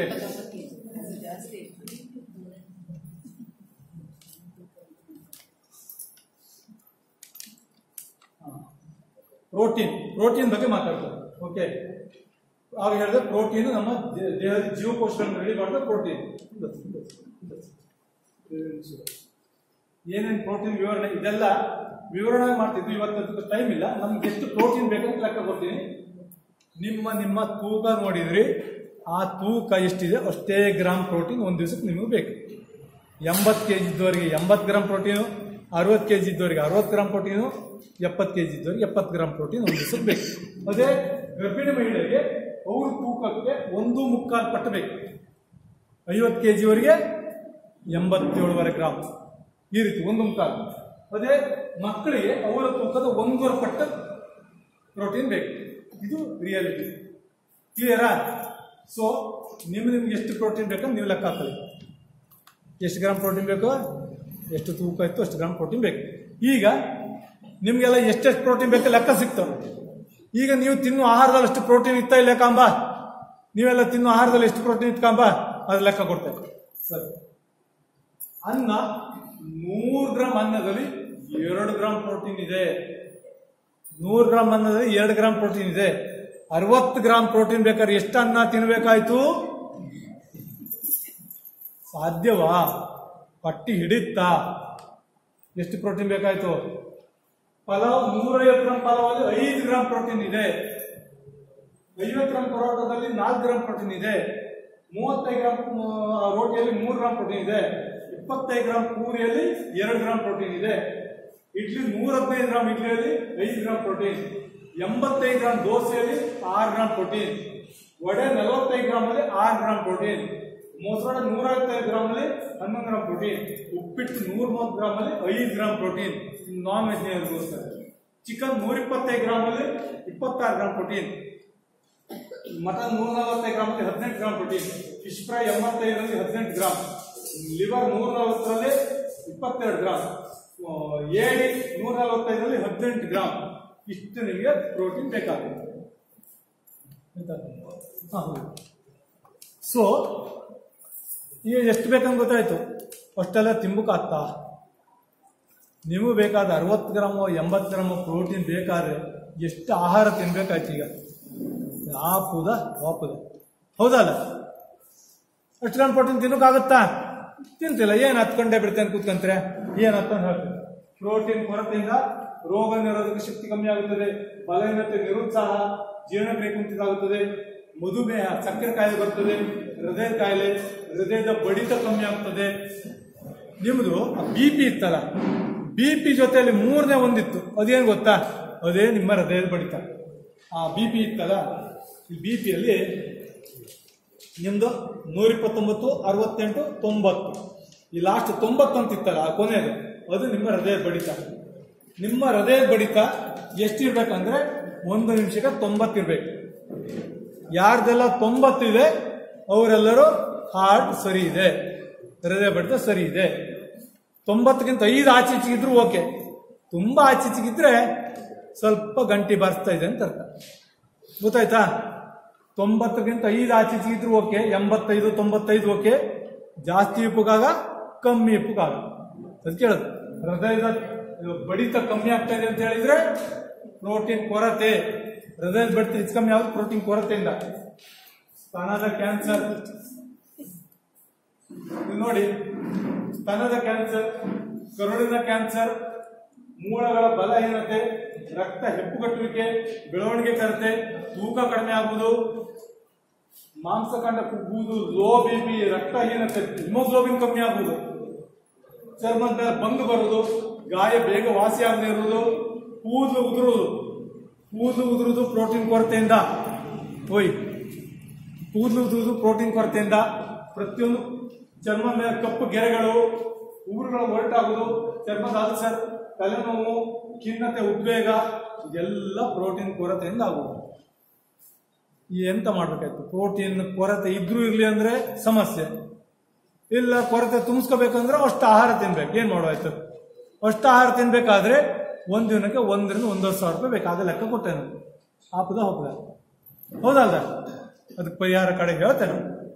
ಪ್ರೋಟೀನ್ ಪ್ರೋಟೀನ್ ಬಗ್ಗೆ ಮಾತಾಡ್ತಾರೆ ಓಕೆ ಆಗ ಹೇಳಿದ್ರೆ ಪ್ರೋಟೀನ್ ನಮ್ಮ ದೇ- ದೇಹದ ಜೀವಕೋಶಗಳನ್ನು ರೆಡಿ ಮಾಡಿದ್ರೆ ಪ್ರೋಟೀನ್ ಏನೇನು ಪ್ರೋಟೀನ್ ವಿವರಣೆ ಇದೆಲ್ಲ ವಿವರಣೆ ಮಾಡ್ತಿದ್ವಿ ಇವತ್ತು ಟೈಮ್ ಇಲ್ಲ ನಮ್ಗೆ ಎಷ್ಟು ಪ್ರೋಟೀನ್ ಬೇಕಂತ ಲೆಕ್ಕ ಕೊಡ್ತೀನಿ ನಿಮ್ಮ ನಿಮ್ಮ ತೂಕ ನೋಡಿದ್ರಿ ಆ ತೂಕ ಎಷ್ಟಿದೆ ಅಷ್ಟೇ ಗ್ರಾಮ್ ಪ್ರೋಟೀನ್ ಒಂದು ದಿವಸಕ್ಕೆ ನಿಮಗೆ ಬೇಕು ಎಂಬತ್ತು ಕೆ ಜಿ ಇದ್ದವರಿಗೆ ಎಂಬತ್ತು ಗ್ರಾಮ್ ಪ್ರೋಟೀನು ಅರವತ್ತು ಕೆ ಜಿ ಇದ್ದವರಿಗೆ ಅರವತ್ತು ಗ್ರಾಮ್ ಪ್ರೋಟೀನು ಎಪ್ಪತ್ತು ಕೆ ಜಿ ಇದ್ದವರಿಗೆ ಎಪ್ಪತ್ತು ಗ್ರಾಮ್ ಪ್ರೋಟೀನ್ ಒಂದು ದಿವಸಕ್ಕೆ ಬೇಕು ಅದೇ ಗರ್ಭಿಣಿ ಮಹಿಳೆಯರಿಗೆ ಅವ್ರ ತೂಕಕ್ಕೆ ಒಂದು ಮುಕ್ಕಾಲು ಪಟ್ಟು ಬೇಕು ಐವತ್ತು ಕೆ ಜಿವರೆಗೆ ಎಂಬತ್ತೇಳುವರೆ ಗ್ರಾಮ್ ಈ ರೀತಿ ಒಂದೊಂದು ಕಾಲು ಅದೇ ಮಕ್ಕಳಿಗೆ ಅವರ ತೂಕದ ಒಂದೂವರೆ ಪಟ್ಟು ಪ್ರೋಟೀನ್ ಬೇಕು ಇದು ರಿಯಾಲಿಟಿ ಕ್ಲಿಯರಾ ಸೊ ನಿಮ್ಗೆ ನಿಮ್ಗೆ ಎಷ್ಟು ಪ್ರೋಟೀನ್ ಬೇಕಂತ ನೀವು ಲೆಕ್ಕ ಹಾಕೊಳ್ಳಿ ಎಷ್ಟು ಗ್ರಾಮ್ ಪ್ರೋಟೀನ್ ಬೇಕು ಎಷ್ಟು ತೂಕ ಇತ್ತು ಅಷ್ಟು ಗ್ರಾಮ್ ಪ್ರೋಟೀನ್ ಬೇಕು ಈಗ ನಿಮಗೆಲ್ಲ ಎಷ್ಟೆಷ್ಟು ಪ್ರೋಟೀನ್ ಬೇಕು ಲೆಕ್ಕ ಸಿಗ್ತವೆ ಈಗ ನೀವು ತಿನ್ನುವ ಆಹಾರದಲ್ಲಿ ಅಷ್ಟು ಪ್ರೋಟೀನ್ ಇತ್ತ ಇಲ್ಲ ಕಾಂಬ ನೀವೆಲ್ಲ ತಿನ್ನುವ ಆಹಾರದಲ್ಲಿ ಎಷ್ಟು ಪ್ರೋಟೀನ್ ಇಟ್ಕಾಂಬ ಅದು ಲೆಕ್ಕ ಕೊಡ್ತೇವೆ ಸರಿ ಅನ್ನ ನೂರು ಗ್ರಾಮ್ ಅನ್ನದಲ್ಲಿ ಎರಡು ಗ್ರಾಮ್ ಪ್ರೋಟೀನ್ ಇದೆ ನೂರು ಗ್ರಾಮ್ ಅನ್ನದಲ್ಲಿ ಎರಡು ಗ್ರಾಮ್ ಪ್ರೋಟೀನ್ ಇದೆ ಅರವತ್ತು ಗ್ರಾಮ್ ಪ್ರೋಟೀನ್ ಬೇಕಾದ್ರೆ ಎಷ್ಟು ಅನ್ನ ತಿನ್ಬೇಕಾಯ್ತು ಸಾಧ್ಯವಾ ಪಟ್ಟಿ ಹಿಡಿತಾ ಎಷ್ಟು ಪ್ರೋಟೀನ್ ಬೇಕಾಯ್ತು ಪಲಾವ್ ನೂರೈವತ್ತು ಗ್ರಾಮ್ ಪಲಾವಲ್ಲಿ ಐದು ಗ್ರಾಮ್ ಪ್ರೋಟೀನ್ ಇದೆ ಐವತ್ತು ಗ್ರಾಮ್ ಪರೋಟದಲ್ಲಿ ನಾಲ್ಕು ಗ್ರಾಮ್ ಪ್ರೋಟೀನ್ ಇದೆ ಮೂವತ್ತೈದು ಗ್ರಾಮ್ ಆ, ರೋಟಿಯಲ್ಲಿ ಮೂರು ಗ್ರಾಮ್ ಪ್ರೋಟೀನ್ ಇದೆ ಇಪ್ಪತ್ತೈದು ಗ್ರಾಮ್ ಪೂರಿಯಲ್ಲಿ ಎರಡು ಗ್ರಾಮ್ ಪ್ರೋಟೀನ್ ಇದೆ ಇಡ್ಲಿ ನೂರ ಹದಿನೈದು ಗ್ರಾಮ್ ಇಡ್ಲಿಯಲ್ಲಿ ಐದು ಗ್ರಾಮ್ ಪ್ರೋಟೀನ್ ಎಂಬತ್ತೈದು ಗ್ರಾಮ್ ದೋಸೆಯಲ್ಲಿ ಆರು ಗ್ರಾಮ್ ಪ್ರೋಟೀನ್ ವಡೆ ನಲವತ್ತೈದು ಗ್ರಾಮ್ ಅಲ್ಲಿ ಆರು ಗ್ರಾಮ್ ಪ್ರೋಟೀನ್ ಮೊಸರೊಡೆ ನೂರ ಐವತ್ತೈದು ಗ್ರಾಮ್ ಅಲ್ಲಿ ಹನ್ನೊಂದು ಗ್ರಾಮ್ ಪ್ರೋಟೀನ್ ಉಪ್ಪಿಟ್ಟು ನೂರ ಮೂವತ್ತು ಗ್ರಾಮ್ ಅಲ್ಲಿ ಐದು gram protein non veg chicken ನೂರ ಇಪ್ಪತ್ತೈದು ಗ್ರಾಮ್ ಅಲ್ಲಿ ಇಪ್ಪತ್ತಾರು ಗ್ರಾಮ್ ಪ್ರೋಟೀನ್ ಮಟನ್ ನೂರ ನಲವತ್ತೈದು ಗ್ರಾಮ್ ಅಲ್ಲಿ ಹದಿನೆಂಟು ಗ್ರಾಮ್ ಪ್ರೋಟೀನ್ ಫಿಶ್ ಫ್ರೈ ಎಂಬತ್ತೈದರಲ್ಲಿ ಹದಿನೆಂಟು ಗ್ರಾಮ್ ಲಿವರ್ ನೂರ ನಲವತ್ತರಲ್ಲಿ ಇಪ್ಪತ್ತೆರಡು ಗ್ರಾಮ್ ಆ, ಏಡಿ ನೂರ ನಲವತ್ತೈದರಲ್ಲಿ ಹದಿನೆಂಟು ಗ್ರಾಮ್ ಇಷ್ಟು ನಿಮಗೆ ಪ್ರೋಟೀನ್ ಬೇಕಾಗುತ್ತೆ ಸೊ ಈಗ ಎಷ್ಟು ಬೇಕಂತ ಗೊತ್ತಾಯ್ತು ಅಷ್ಟೆಲ್ಲ ತಿನ್ಬೇಕಾಗ್ತಾ ನಿಮಗೆ ಬೇಕಾದ ಅರವತ್ತು ಗ್ರಾಮು ಎಂಬತ್ತು ಗ್ರಾಮು ಪ್ರೋಟೀನ್ ಬೇಕಾದ್ರೆ ಎಷ್ಟು ಆಹಾರ ತಿನ್ಬೇಕಾಯ್ತು ಈಗ ಆಪುದ ವಾಪುದ ಹೌದಲ್ಲ ಅಷ್ಟು ಗ್ರಾಮ್ ಪ್ರೋಟೀನ್ ತಿನ್ನೋಕ್ಕಾಗುತ್ತಾ ತಿಂತಿಲ್ಲ ಏನು ಹತ್ಕೊಂಡೇ ಬಿಡ್ತೇನೆ ಕೂತ್ಕೊಂತಾರೆ ಏನು ಹತ್ಕೊಂಡು ಹೇಳ್ತೀನಿ ಪ್ರೋಟೀನ್ ಕೊರತೆಯಿಂದ ರೋಗ ನಿರೋಧಕ ಶಕ್ತಿ ಕಮ್ಮಿ ಆಗುತ್ತದೆ ಬಲಹೀನತೆ ನಿರುತ್ಸಾಹ ಜೀರ್ಣಕ್ರಿಯೆ ಕುಂಠಿತಾಗುತ್ತದೆ ಮಧುಮೇಹ ಸಕ್ಕರೆ ಕಾಯಿಲೆ ಬರ್ತದೆ ಹೃದಯ ಕಾಯಿಲೆ ಹೃದಯದ ಬಡಿತ ಕಮ್ಮಿ ಆಗ್ತದೆ ನಿಮ್ದು ಬಿ ಪಿ ಇತ್ತಲ್ಲ ಬಿ ಪಿ ಜೊತೆಯಲ್ಲಿ ಮೂರನೇ ಒಂದಿತ್ತು ಅದೇನು ಗೊತ್ತಾ ಅದೇ ನಿಮ್ಮ ಹೃದಯದ ಬಡಿತ ಆ ಬಿ ಪಿ ಇತ್ತಲ್ಲ ಈ ಬಿ ಪಿಯಲ್ಲಿ ನಿಮ್ದು ನೂರ ಇಪ್ಪತ್ತೊಂಬತ್ತು ಅರವತ್ತೆಂಟು ತೊಂಬತ್ತು ಈ ಲಾಸ್ಟ್ ತೊಂಬತ್ತು ಅಂತ ಇತ್ತಲ್ಲ ಆ ಕೊನೆಯದು ಅದು ನಿಮ್ಮ ಹೃದಯ ಬಡಿತ ನಿಮ್ಮ ಹೃದಯ ಬಡಿತ ಎಷ್ಟಿರ್ಬೇಕಂದ್ರೆ ಒಂದು ನಿಮಿಷಕ್ಕೆ ತೊಂಬತ್ತಿರ್ಬೇಕು ಯಾರ್ದೆಲ್ಲ ತೊಂಬತ್ತಿದೆ ಅವರೆಲ್ಲರೂ ಹಾರ್ಟ್ ಸರಿ ಇದೆ ಹೃದಯ ಬಡಿತ ಸರಿ ಇದೆ ತೊಂಬತ್ತಕ್ಕಿಂತ ಐದು ಆಚೆ ಈಚೆಗಿದ್ರು ಓಕೆ ತುಂಬಾ ಆಚೆ ಈಚೆಗಿದ್ರೆ ಸ್ವಲ್ಪ ಗಂಟೆ ಬಾರಿಸ್ತಾ ಇದೆ ಅಂತ ಅರ್ಥ ಗೊತ್ತಾಯ್ತಾ ತೊಂಬತ್ತಕ್ಕಿಂತ ಐದು ಆಚೆ ಈಚೆ ಇದ್ರು ಓಕೆ ಎಂಬತ್ತೈದು ತೊಂಬತ್ತೈದು ಓಕೆ ಜಾಸ್ತಿ ಉಪ್ಪುಗಾಗ ಕಮ್ಮಿ ಉಪ್ಪುಗಾಗ ಅದು ಕೇಳೋದು ಹೃದಯದ ಬಡಿತ ಕಮ್ಮಿ ಆಗ್ತಾ ಇದೆ ಅಂತ ಹೇಳಿದ್ರೆ ಪ್ರೋಟೀನ್ ಕೊರತೆ ಹೃದಯದ ಬಡಿತ ಹೆಚ್ಚು ಕಮ್ಮಿ ಆಗುತ್ತೆ ಪ್ರೋಟೀನ್ ಕೊರತೆಯಿಂದ ಸ್ತನದ ಕ್ಯಾನ್ಸರ್ ಇಲ್ಲಿ ನೋಡಿ ಸ್ತನದ ಕ್ಯಾನ್ಸರ್ ಕರುಳಿನ ಕ್ಯಾನ್ಸರ್ ಮೂಳೆಗಳ ಬಲಹೀನತೆ ರಕ್ತ ಹೆಪ್ಪುಗಟ್ಟುವಿಕೆ ಬೆಳವಣಿಗೆ ಕೊರತೆ ತೂಕ ಕಡಿಮೆ ಆಗುವುದು ಮಾಂಸಖಂಡ ಕುಗ್ಗುವುದು ಲೋ ಬಿಪಿ ರಕ್ತಹೀನತೆ ಹಿಮೋಗ್ಲೋಬಿನ್ ಕಮ್ಮಿ ಆಗುವುದು ಚರ್ಮದ ಮೇಲೆ ಬಂದು ಬರುವುದು ಗಾಯ ಬೇಗ ವಾಸಿ ಆಗದೆ ಇರುವುದು ಕೂದಲು ಉದುರುವುದು ಕೂದಲು ಉದುರುವುದು ಪ್ರೋಟೀನ್ ಕೊರತೆಯಿಂದ ಹೋಯ್ ಕೂದಲು ಉದುರುವುದು ಪ್ರೋಟೀನ್ ಕೊರತೆಯಿಂದ ಪ್ರತಿಯೊಂದು ಚರ್ಮದ ಮೇಲೆ ಕಪ್ಪು ಗೆರೆಗಳು ಉಗುರುಗಳು ಹೊರಟಾಗುವುದು ಚರ್ಮದ ಅಲ್ಸರ್ ತಲೆನೋವು ಖಿನ್ನತೆ ಉದ್ವೇಗ ಇದೆಲ್ಲ ಪ್ರೋಟೀನ್ ಕೊರತೆಯಿಂದ ಆಗುವುದು ಎಂತ ಮಾಡ್ಬೇಕಾಯ್ತು ಪ್ರೋಟೀನ್ ಕೊರತೆ ಇದ್ರೂ ಇರ್ಲಿ ಅಂದ್ರೆ ಸಮಸ್ಯೆ ಇಲ್ಲ ಕೊರತೆ ತುಂಬಿಸ್ಕೋಬೇಕಂದ್ರೆ ಅಷ್ಟು ಆಹಾರ ತಿನ್ಬೇಕು ಏನ್ ಮಾಡುವಾಯ್ತು ಅಷ್ಟು ಆಹಾರ ತಿನ್ಬೇಕಾದ್ರೆ ಒಂದ್ ದಿನಕ್ಕೆ ಒಂದರಿಂದ ಒಂದೂವರೆ ಸಾವಿರ ರೂಪಾಯಿ ಬೇಕಾದ ಲೆಕ್ಕ ಕೊಟ್ಟೆ ನಾನು ಆಪದ ಹೋಗ್ದ ಹೌದಲ್ದ ಅದಕ್ಕೆ ಪರಿಹಾರ ಕಡೆ ಹೇಳ್ತೇನೆ